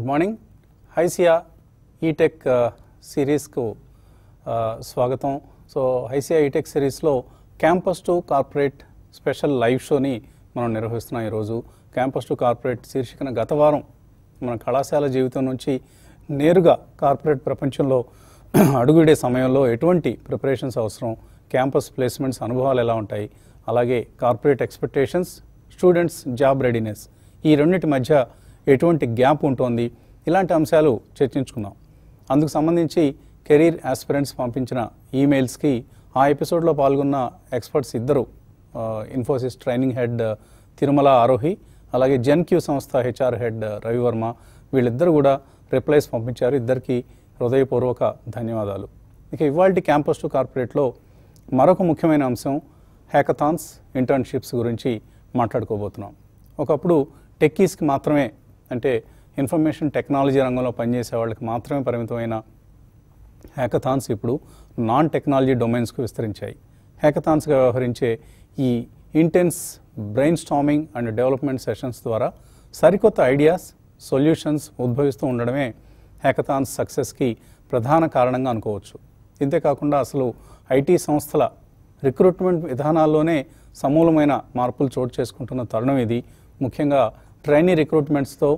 Good morning HYSEA etech సిరీస్కు స్వాగతం so HYSEA etech సిరీస్లో campus to corporate special live షోని మనం నిర్వహిస్తున్నాం ఈరోజు క్యాంపస్ టు కార్పొరేట్ శీర్షికన గత వారం మన కళాశాల జీవితం నుంచి నేరుగా కార్పొరేట్ ప్రపంచంలో అడుగుడే సమయంలో ఎటువంటి ప్రిపరేషన్స్ అవసరం క్యాంపస్ ప్లేస్మెంట్స్ అనుభవాలు ఎలా ఉంటాయి అలాగే corporate expectations students job readiness ఈ రెండింటి మధ్య ఎటువంటి గ్యాప్ ఉంటుంది ఇలాంటి అంశాలు చర్చించుకున్నాం అందుకు సంబంధించి కెరీర్ ఆస్పిరెంట్స్ పంపించిన ఈమెయిల్స్కి ఆ ఎపిసోడ్లో పాల్గొన్న ఎక్స్పర్ట్స్ ఇద్దరు ఆ, Infosys training head Tirumala Arohi అలాగే జెన్ క్యూ సంస్థ హెచ్ఆర్ హెడ్ రవివర్మ వీళ్ళిద్దరు కూడా రిప్లైస్ పంపించారు ఇద్దరికి హృదయపూర్వక ధన్యవాదాలు ఇక ఇవాల్టి క్యాంపస్ టు కార్పొరేట్లో మరొక ముఖ్యమైన అంశం హ్యాకథాన్స్ ఇంటర్న్షిప్స్ గురించి మాట్లాడుకోబోతున్నాం ఒకప్పుడు టెక్కీస్కి మాత్రమే అంటే ఇన్ఫర్మేషన్ టెక్నాలజీ రంగంలో పనిచేసే వాళ్ళకి మాత్రమే పరిమితమైన హ్యాకథాన్స్ ఇప్పుడు నాన్ టెక్నాలజీ డొమైన్స్కు విస్తరించాయి హ్యాకథాన్స్గా వ్యవహరించే ఈ intense brainstorming and development sessions ద్వారా సరికొత్త ఐడియాస్ సొల్యూషన్స్ ఉద్భవిస్తూ ఉండడమే హ్యాకథాన్స్ సక్సెస్కి ప్రధాన కారణంగా అనుకోవచ్చు ఇంతేకాకుండా అసలు ఐటీ సంస్థల రిక్రూట్మెంట్ విధానాల్లోనే సమూలమైన మార్పులు చోటు చేసుకుంటున్న తరుణం ఇది ముఖ్యంగా ట్రైనీ రిక్రూట్మెంట్స్తో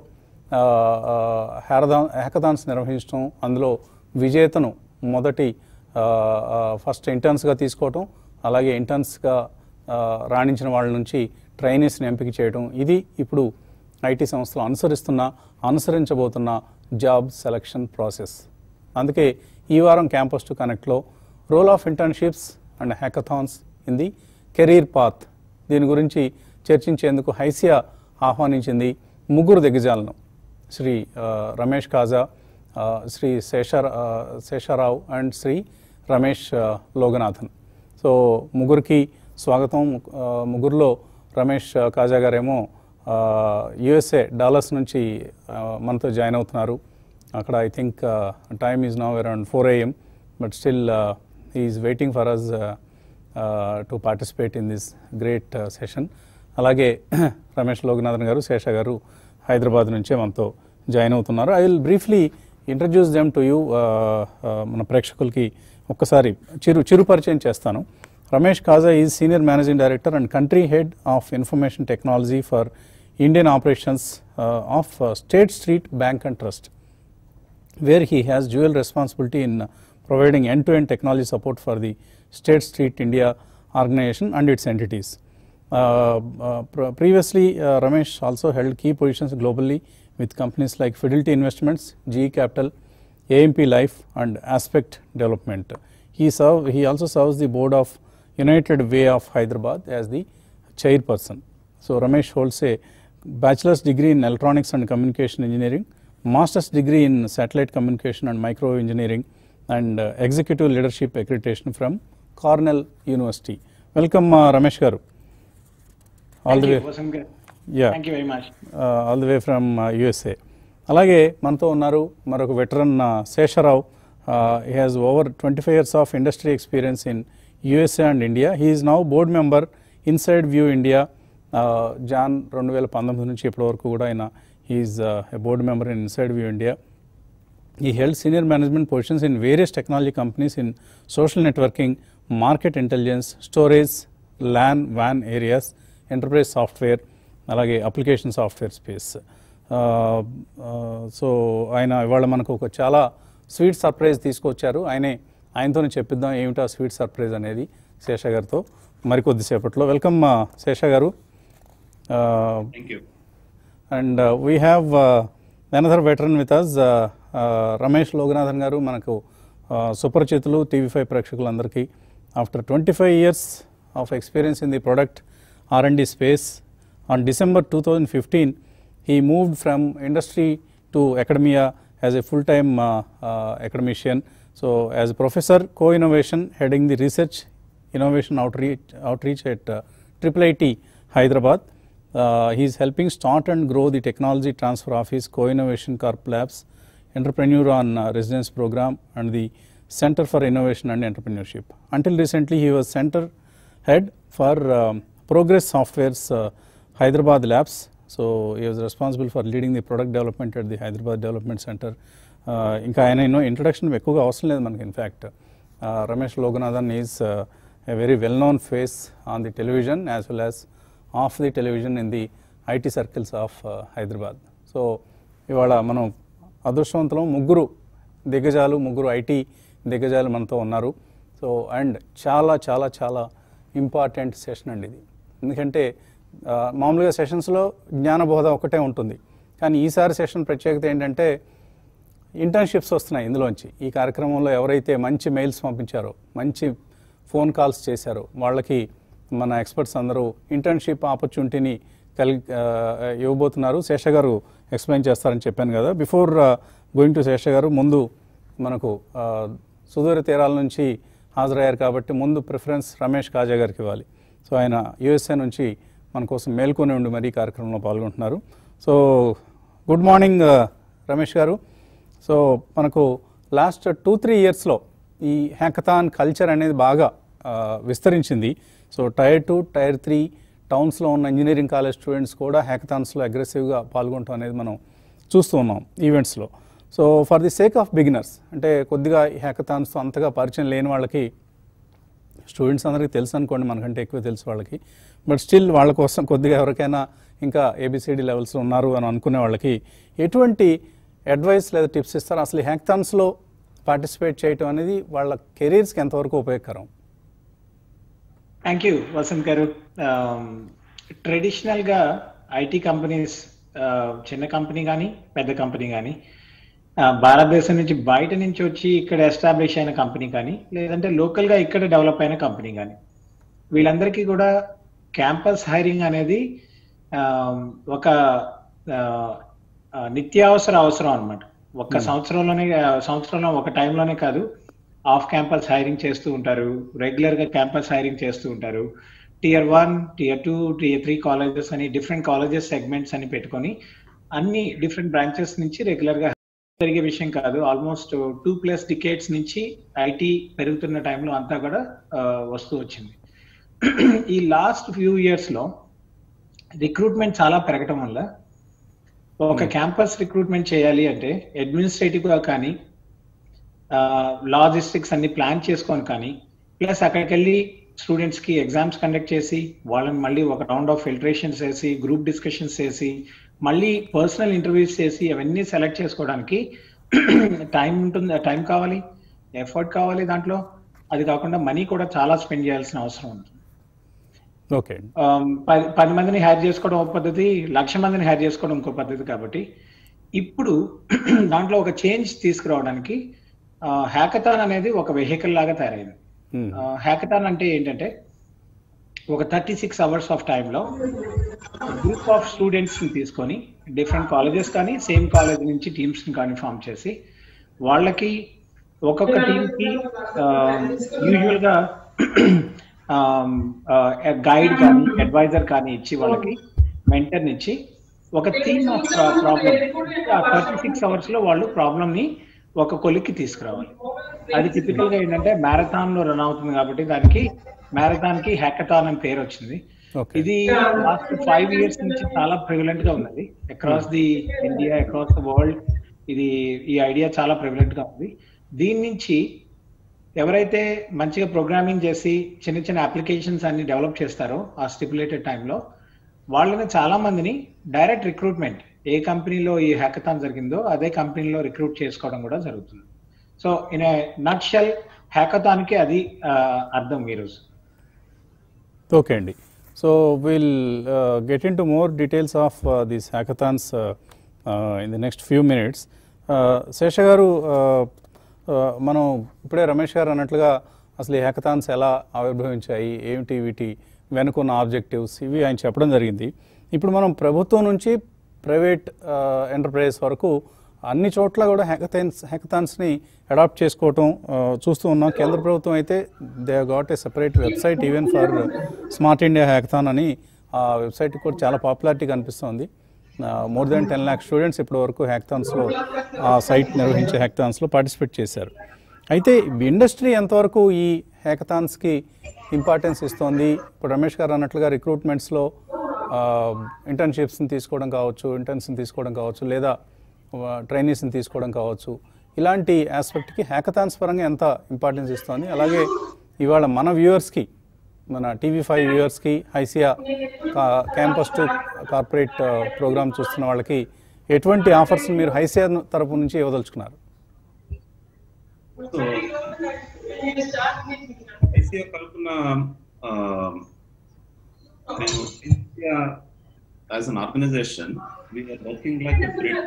హ్యారథా హ్యాకథాన్స్ నిర్వహించడం అందులో విజేతను మొదటి ఆ, ఆ, ఫస్ట్ ఇంటర్న్స్గా తీసుకోవటం అలాగే ఇంటర్న్స్గా ఆ, రాణించిన వాళ్ళ నుంచి ట్రైనీస్ని ఎంపిక చేయడం ఇది ఇప్పుడు ఐటీ సంస్థలు అనుసరిస్తున్న అనుసరించబోతున్న జాబ్ సెలక్షన్ ప్రాసెస్ అందుకే ఈ వారం క్యాంపస్ టు కనెక్ట్లో role of internships and hackathons in the career path దీని గురించి చర్చించేందుకు హైసియా ఆహ్వానించింది ముగ్గురు దిగ్గజాలను శ్రీ ఆ, రమేష్ కాజా ఆ, శ్రీ శేషర్ ఆ, శేషారావు అండ్ శ్రీ రమేష్ ఆ, లోగనాథన్ సో ముగ్గురికి స్వాగతం ఆ, ముగ్గురులో రమేష్ ఆ, కాజా గారేమో యుఎస్ఏ డాలర్స్ నుంచి ఆ, మనతో జాయిన్ అవుతున్నారు అక్కడ I think time is now around four AM but still is waiting for us to participate in this great session అలాగే రమేష్ లోగనాథన్ గారు శేష గారు హైదరాబాద్ నుంచే మనతో జాయిన్ అవుతున్నారు I will briefly introduce them to you మన ప్రేక్షకులకి ఒక్కసారి చిరు చిరు పరిచయం చేస్తాను Ramesh Kaja is senior managing director and country head of information technology for Indian operations of State Street Bank and Trust where he has dual responsibility in uh, providing end-to-end technology support for the State Street India organization and its entities. Uh, uh, pre- previously, uh, Ramesh also held key positions globally with companies like Fidelity Investments, GE Capital, AMP Life, and Aspect Development. He, serve, he also serves the board of United Way of Hyderabad as the chairperson. So, Ramesh holds a bachelor's degree in electronics and communication engineering, master's degree in satellite communication and micro engineering, and uh, executive leadership accreditation from Cornell University. Welcome, uh, Ramesh Garu. All Thank the you, way, Vasant garu. yeah, Thank you very much. uh, all the way from uh, USA. అలాగే మనతో ఉన్నారు మరొక veteran Sesharao he has over twenty five years of industry experience in USA and India he is now board member inside view India Jan రెండు వేల పంతొమ్మిది నుంచి ఇప్పటి వరకు కూడా ఆయన he is board member in inside view India He held senior management positions in various technology companies in social networking, market intelligence, storage, LAN, WAN areas, enterprise software, అలాగే application software space so ఆయన ఇవాళ మనకు ఒక చాలా sweet surprise తీసుకొచ్చారు ఆయనే ఆయనతోనే చెప్పిద్దాం ఏమిటా స్వీట్ సర్ప్రైజ్ అనేది శేష గారితో మరికొద్దిసేపట్లో వెల్కమ్ శేష గారు Thank you. And we have another veteran with us Ramesh Loganathan గారు మనకు uh, సుపరిచితులు టీవీ ఫైవ్ ప్రేక్షకులందరికీ after twenty five years of experience in the product R and D space on December two thousand fifteen he moved from industry to academia as a full time academician. So, as a professor, co-innovation, heading the research innovation outreach, outreach at uh, Triple IT Hyderabad. Uh, he is helping start and grow the technology transfer office, co-innovation Corp Labs, entrepreneur on uh, residence program, and the Center for Innovation and Entrepreneurship. Until recently, he was center head for um, Progress Software's uh, Hyderabad Labs. So he was responsible for leading the product development at the Hyderabad development centre ఇంకా ఆయన ఎన్నో introduction ఎక్కువగా అవసరం లేదు మనకి in fact Ramesh Loganathan is a very well known face on the television as well as of the television in the IT circles of Hyderabad so ఇవాళ మనం అదృష్టవంతులం ముగ్గురు దిగ్గజాలు ముగ్గురు ఐటీ దిగ్గజాలు మనతో ఉన్నారు సో అండ్ చాలా చాలా చాలా ఇంపార్టెంట్ సెషన్ అండి ఇది ఎందుకంటే ఆ, మామూలుగా సెషన్స్లో జ్ఞానబోధ ఒకటే ఉంటుంది కానీ ఈసారి సెషన్ ప్రత్యేకత ఏంటంటే ఇంటర్న్షిప్స్ వస్తున్నాయి ఇందులోంచి ఈ కార్యక్రమంలో ఎవరైతే మంచి మెయిల్స్ పంపించారో మంచి ఫోన్ కాల్స్ చేశారో వాళ్ళకి మన ఎక్స్పర్ట్స్ అందరూ ఇంటర్న్షిప్ ఆపర్చునిటీని కలిగి ఆ, ఇవ్వబోతున్నారు శేష గారు ఎక్స్ప్లెయిన్ చేస్తారని చెప్పాను కదా బిఫోర్ గోయింగ్ టు శేష గారు ముందు మనకు ఆ, సుదూర తీరాల నుంచి హాజరయ్యారు కాబట్టి ముందు ప్రిఫరెన్స్ రమేష్ కాజా గారికి ఇవ్వాలి సో ఆయన యుఎస్ఏ నుంచి మన కోసం మేల్కొని ఉండి మరీ ఈ కార్యక్రమంలో పాల్గొంటున్నారు సో గుడ్ మార్నింగ్ ఆ, రమేష్ గారు సో మనకు లాస్ట్ టూ త్రీ ఇయర్స్లో ఈ హ్యాకథాన్ కల్చర్ అనేది బాగా ఆ, విస్తరించింది so tier two tier three టౌన్స్లో ఉన్న ఇంజనీరింగ్ కాలేజ్ స్టూడెంట్స్ కూడా హ్యాకథాన్స్లో అగ్రెసివ్గా పాల్గొనడం అనేది మనం చూస్తూ ఉన్నాం ఈవెంట్స్లో so for the sake of beginners అంటే కొద్దిగా ఈ హ్యాకథాన్స్తో అంతగా పరిచయం లేని వాళ్ళకి స్టూడెంట్స్ అందరికీ తెలుసు అనుకోండి మనకంటే ఎక్కువ తెలుసు వాళ్ళకి బట్ స్టిల్ వాళ్ళ కోసం కొద్దిగా ఎవరికైనా ఇంకా ఏబిసిడి లెవెల్స్ ఉన్నారు అని అనుకునే వాళ్ళకి ఎటువంటి అడ్వైస్ లేదా టిప్స్ ఇస్తారు అసలు ఈ హ్యాక్థాన్స్లో పార్టిసిపేట్ చేయటం అనేది వాళ్ళ కెరీర్స్కి ఎంతవరకు ఉపయోగకరం థ్యాంక్ యూ వసంత్ గారు ట్రెడిషనల్ గా ఐటీ కంపెనీస్ చిన్న కంపెనీ కానీ పెద్ద కంపెనీ కానీ భారతదేశం నుంచి బయట నుంచి వచ్చి ఇక్కడ ఎస్టాబ్లిష్ అయిన కంపెనీ కానీ లేదంటే లోకల్ గా ఇక్కడ డెవలప్ అయిన కంపెనీ కానీ వీళ్ళందరికీ కూడా క్యాంపస్ హైరింగ్ అనేది ఆ, ఒక ఆ, ఆ, నిత్యావసర అవసరం అన్నమాట ఒక్క సంవత్సరంలోనే ఆ, సంవత్సరంలో ఒక టైంలోనే కాదు ఆఫ్ క్యాంపస్ హైరింగ్ చేస్తూ ఉంటారు రెగ్యులర్ గా క్యాంపస్ హైరింగ్ చేస్తూ ఉంటారు tier one tier two tier three colleges అని డిఫరెంట్ కాలేజెస్ సెగ్మెంట్స్ అని పెట్టుకొని అన్ని డిఫరెంట్ బ్రాంచెస్ నుంచి రెగ్యులర్ గా జరిగే విషయం కాదు ఆల్మోస్ట్ టూ ప్లస్ డికేట్స్ నుంచి ఐటీ పెరుగుతున్న టైంలో అంతా కూడా ఆ, వస్తూ వచ్చింది ఈ లాస్ట్ ఫ్యూ ఇయర్స్ లో రిక్రూట్మెంట్ చాలా పెరగటం వల్ల ఒక క్యాంపస్ రిక్రూట్మెంట్ చేయాలి అంటే అడ్మినిస్ట్రేటివ్ గా కానీ లాజిస్టిక్స్ అన్ని ప్లాన్ చేసుకొని కానీ ప్లస్ అక్కడికి వెళ్ళి స్టూడెంట్స్ కి ఎగ్జామ్స్ కండక్ట్ చేసి వాళ్ళని మళ్ళీ ఒక రౌండ్ ఆఫ్ ఫిల్టరేషన్స్ చేసి గ్రూప్ డిస్కషన్స్ చేసి మళ్ళీ పర్సనల్ ఇంటర్వ్యూస్ చేసి అవన్నీ సెలెక్ట్ చేసుకోవడానికి టైం ఉంటుంది టైం కావాలి ఎఫర్ట్ కావాలి దాంట్లో అది కాకుండా మనీ కూడా చాలా స్పెండ్ చేయాల్సిన అవసరం ఉంటుంది ఓకే Um, పది పది మందిని హైర్ చేసుకోవడం ఒక పద్ధతి లక్ష మందిని హైర్ చేసుకోవడం ఇంకో పద్ధతి కాబట్టి ఇప్పుడు దాంట్లో ఒక చేంజ్ తీసుకురావడానికి హ్యాకథాన్ అనేది ఒక వెహికల్ లాగా తయారైంది హ్యాకథాన్ అంటే ఏంటంటే ఒక థర్టీ సిక్స్ అవర్స్ ఆఫ్ టైంలో గ్రూప్ ఆఫ్ స్టూడెంట్స్ ని తీసుకొని డిఫరెంట్ కాలేజెస్ కానీ సేమ్ కాలేజ్ నుంచి టీమ్స్ ని కానీ ఫామ్ చేసి వాళ్ళకి ఒక్కొక్క టీమ్ కి యూజువల్ గా గైడ్ కానీ అడ్వైజర్ కానీ ఇచ్చి వాళ్ళకి మెంటర్ ఇచ్చి ఒక థీమ్ ఆఫ్ ప్రాబ్లమ్ ఆ థర్టీ సిక్స్ అవర్స్ లో వాళ్ళు ప్రాబ్లమ్ ని ఒక కొలిక్కి తీసుకురావాలి అది టిపికల్ గా ఏంటంటే మ్యారథాన్ లో రన్ అవుతుంది కాబట్టి దానికి మ్యారథాన్ కి హ్యాకథాన్ అని పేరు వచ్చింది ఓకే ఇది లాస్ట్ ఫైవ్ ఇయర్స్ నుంచి చాలా ప్రివిలెంట్ గా ఉన్నది across the India across the world ఇది ఈ ఐడియా చాలా ప్రివిలెంట్ గా ఉంది దీని నుంచి ఎవరైతే మంచిగా ప్రోగ్రామింగ్ చేసి చిన్న చిన్న అప్లికేషన్స్ అన్ని డెవలప్ చేస్తారో ఆ స్టిపులేటెడ్ టైంలో వాళ్ళని చాలా మందిని డైరెక్ట్ రిక్రూట్మెంట్ ఏ కంపెనీలో ఈ హ్యాకథాన్ జరిగిందో అదే కంపెనీలో రిక్రూట్ చేసుకోవడం కూడా జరుగుతుంది సో ఇన్ నట్ షెల్ హ్యాకథాన్కి అది ఆ, అర్థం ఈరోజు ఓకే అండి so will get into more details of these hackathons in the next few minutes Sesha గారు uh, uh, మనం ఇప్పుడే రమేష్ గారు అన్నట్లుగా అసలు ఈ హ్యాకథాన్స్ ఎలా ఆవిర్భవించాయి ఏమిటి వీటి వెనుకున్న ఆబ్జెక్టివ్స్ ఇవి ఆయన చెప్పడం జరిగింది ఇప్పుడు మనం ప్రభుత్వం నుంచి ప్రైవేట్ ఎంటర్ప్రైజెస్ వరకు అన్ని చోట్ల కూడా హ్యాకథాన్స్ హ్యాకథాన్స్ని అడాప్ట్ చేసుకోవటం ఆ, చూస్తూ ఉన్నాం కేంద్ర ప్రభుత్వం అయితే they got a separate website even for smart India hackathon అని ఆ వెబ్సైట్ కూడా చాలా పాపులారిటీ కనిపిస్తోంది more than ten lakh students ఇప్పటి వరకు హ్యాకథాన్స్లో ఆ సైట్ నిర్వహించే హ్యాకథాన్స్లో పార్టిసిపేట్ చేశారు అయితే ఇండస్ట్రీ ఎంతవరకు ఈ హ్యాకథాన్స్కి ఇంపార్టెన్స్ ఇస్తోంది ఇప్పుడు రమేష్ గారు అన్నట్లుగా రిక్రూట్మెంట్స్లో ఇంటర్న్షిప్స్ని తీసుకోవడం కావచ్చు ఇంటర్న్స్ని తీసుకోవడం కావచ్చు లేదా ట్రైనీస్ని తీసుకోవడం కావచ్చు ఇలాంటి ఆస్పెక్ట్కి హ్యాకథాన్స్ పరంగా ఎంత ఇంపార్టెన్స్ ఇస్తుంది అలాగే ఇవాళ మన వ్యూవర్స్కి మన టీవీ ఫైవ్ వ్యూవర్స్కి HYSEA campus to corporate program చూస్తున్న వాళ్ళకి ఎటువంటి ఆఫర్స్ మీరు హైసియా తరపు నుంచి ఇవ్వదలుచుకున్నారు సో ఐసీఆర్ తరఫున నేను as an organization we are working like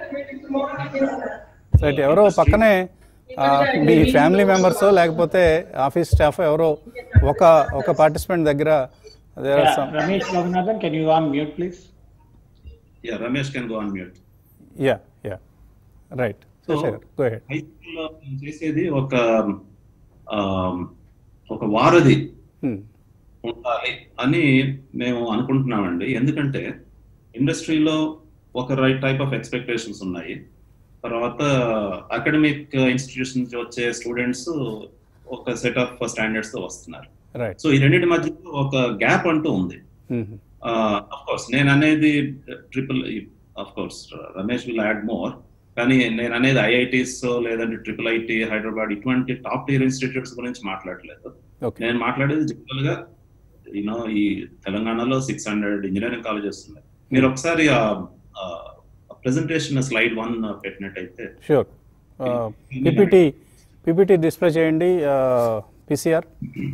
right ఎవరో పక్కనే ఆ, మీ ఫ్యామిలీ మెంబర్స్ లేకపోతే ఆఫీస్ స్టాఫ్ ఎవరో ఒక ఒక పార్టిసిపెంట్ దగ్గర there are some- Ramesh Raghunathan can you unmute please yeah Ramesh can go on mute yeah yeah right So- go head హైస్కూల్లో నేను చేసేది ఒక um, ఒక వారధి ఉండాలి అని మేము అనుకుంటున్నామండి ఎందుకంటే ఇండస్ట్రీలో ఒక రైట్ టైప్ ఆఫ్ ఎక్స్పెక్టేషన్స్ ఉన్నాయి తర్వాత అకాడమిక్ ఇన్స్టిట్యూషన్ నుంచి వచ్చే స్టూడెంట్స్ ఒక సెట్ ఆఫ్ స్టాండర్డ్స్ తో వస్తున్నారు రైట్ సో ఈ రెండింటి మధ్యలో ఒక గ్యాప్ అంటూ ఉంది అఫ్ కోర్స్ నేను అనేది triple of course Ramesh will add more కానీ నేను అనేది ఐఐటీస్ లేదంటే ట్రిపుల్ ఐటీ హైదరాబాద్ ఇటువంటి టాప్ టియర్ ఇన్స్టిట్యూట్స్ గురించి మాట్లాడలేదు ఓకే నేను మాట్లాడేది జనరల్ గా యూనో ఈ తెలంగాణలో సిక్స్ హండ్రెడ్ ఇంజనీరింగ్ కాలేజెస్ ఉన్నాయి మీరు ఒకసారి ప్రెజెంటేషన్ స్లైడ్ వన్ పెట్టినట్టయితే షూర్ పీపీటీ పీపీటీ డిస్ప్లే చేయండి పీసీఆర్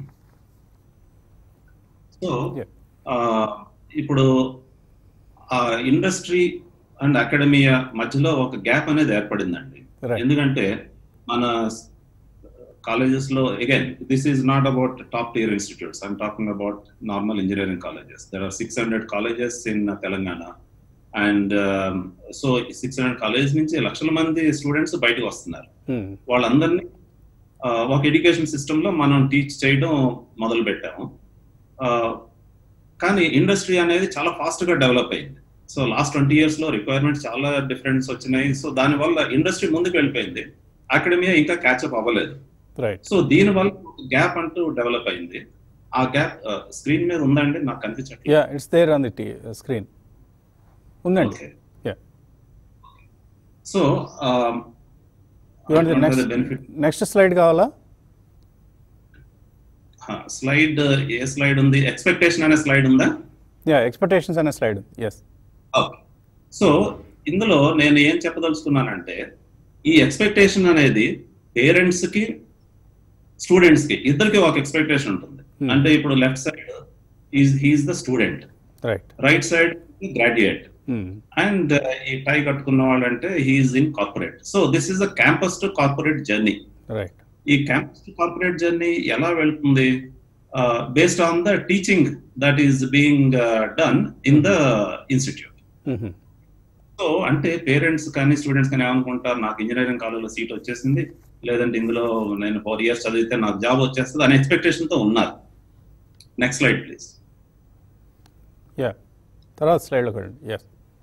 సో Yeah. ఇప్పుడు ఇండస్ట్రీ అండ్ అకాడమియా మధ్యలో ఒక గ్యాప్ అనేది ఏర్పడిందండి Right. ఎందుకంటే మన కాలేజెస్ లో again this is not about top tier institutes I'm talking about normal engineering colleges there are six hundred colleges in Telangana and so six hundred colleges నుంచి లక్షల మంది students బయటకు వస్తున్నారు వాళ్ళందరినీ ఆ, ఒక ఎడ్యుకేషన్ సిస్టమ్ లో మనం టీచ్ చేయడం మొదలు పెట్టాము ఆ, కానీ ఇండస్ట్రీ అనేది చాలా ఫాస్ట్ గా డెవలప్ అయింది సో లాస్ట్ ట్వంటీ ఇయర్స్ లో రిక్వైర్మెంట్స్ చాలా డిఫరెన్స్ వచ్చినాయి సో దానివల్ల ఇండస్ట్రీ ముందుకు వెళ్ళిపోయింది అకాడమియా ఇంకా క్యాచ్అప్ అవ్వలేదు రైట్ సో దీని వల్ల గ్యాప్ అంటూ డెవలప్ అయింది ఆ గ్యాప్ స్క్రీన్ మీద ఉందండి నాకు కనిపించట్లేదు yeah it's there on the T screen ఉందండి Okay. Yeah so you want the next benefit next slide కావాలా స్లైడ్ ఏ స్లైడ్ ఉంది ఎక్స్పెక్టేషన్ అనే స్లైడ్ ఉందా యా ఎక్స్పెక్టేషన్స్ అనే స్లైడ్ ఎస్ ఓకే సో ఇందులో నేను ఏం చెప్పదలుచుకున్నానంటే ఈ ఎక్స్పెక్టేషన్ అనేది పేరెంట్స్ కి స్టూడెంట్స్ కి ఇద్దరికి ఒక ఎక్స్పెక్టేషన్ ఉంటుంది Hmm. అంటే ఇప్పుడు left side is he's the student right right side graduate and ఈ టై కట్టుకున్న వాళ్ళంటే he's in corporate so this is the campus to corporate journey right ఈ క్యాంపస్ టు కార్పొరేట్ జర్నీ ఎలా వెళ్తుంది based on the teaching that is being done in the institute so అంటే parents కానీ students కానీ ఏమనుకుంటారు నాకు ఇంజనీరింగ్ కాలేజ్లో seat వచ్చేసింది లేదంటే ఇందులో నేను ఫోర్ ఇయర్స్ చదివితే నాకు జాబ్ వచ్చేస్తుంది అనే ఎక్స్పెక్టేషన్ తో ఉన్నారు నెక్స్ట్ స్లైడ్ ప్లీజ్ యా తర్వాత స్లైడ్లో చూడండి ఎస్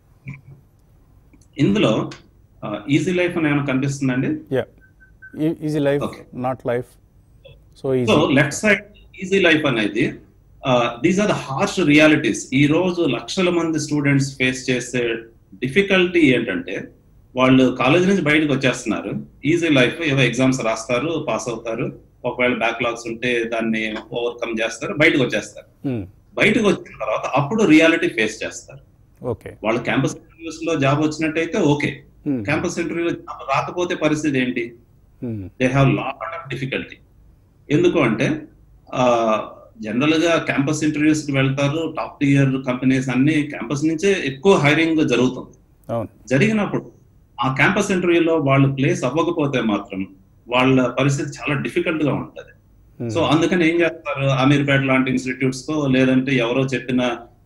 ఇందులో ఈజీ లైఫ్ అని ఏమైనా కనిపిస్తుందండి yeah easy life Okay. Not life so so easy left side easy life అనేది these are the harsh realities ఈ రోజు లక్షల మంది స్టూడెంట్స్ ఫేస్ చేసే డిఫికల్టీ ఏంటంటే వాళ్ళు కాలేజ్ నుంచి బయటకు వచ్చేస్తున్నారు ఈజీ లైఫ్ ఏవో ఎగ్జామ్స్ రాస్తారు పాస్ అవుతారు ఒకవేళ బ్యాక్లాగ్స్ ఉంటే దాన్ని ఓవర్కమ్ చేస్తారు బయటకు వచ్చేస్తారు బయటకు వచ్చిన తర్వాత అప్పుడు రియాలిటీ ఫేస్ చేస్తారు ఓకే వాళ్ళు క్యాంపస్ ఇంటర్వ్యూస్ లో జాబ్ వచ్చినట్టయితే ఓకే క్యాంపస్ ఇంటర్వ్యూలో జాబ్ రాకపోతే పరిస్థితి ఏంటి they have lot of difficulty ఎందుకు అంటే జనరల్ గా క్యాంపస్ ఇంటర్వ్యూస్ కి వెళ్తారు టాప్ టియర్ కంపెనీస్ అన్ని క్యాంపస్ నుంచే ఎక్కువ హైరింగ్ జరుగుతుంది అవును జరిగినప్పుడు ఆ క్యాంపస్ ఇంటర్వ్యూలో వాళ్ళు ప్లేస్ అవ్వకపోతే మాత్రం వాళ్ళ పరిస్థితి చాలా డిఫికల్ట్ గా ఉంటది సో అందుకని ఏం చేస్తారు అమీర్పేట లాంటి ఇన్స్టిట్యూట్స్ తో లేదంటే ఎవరో చెప్పిన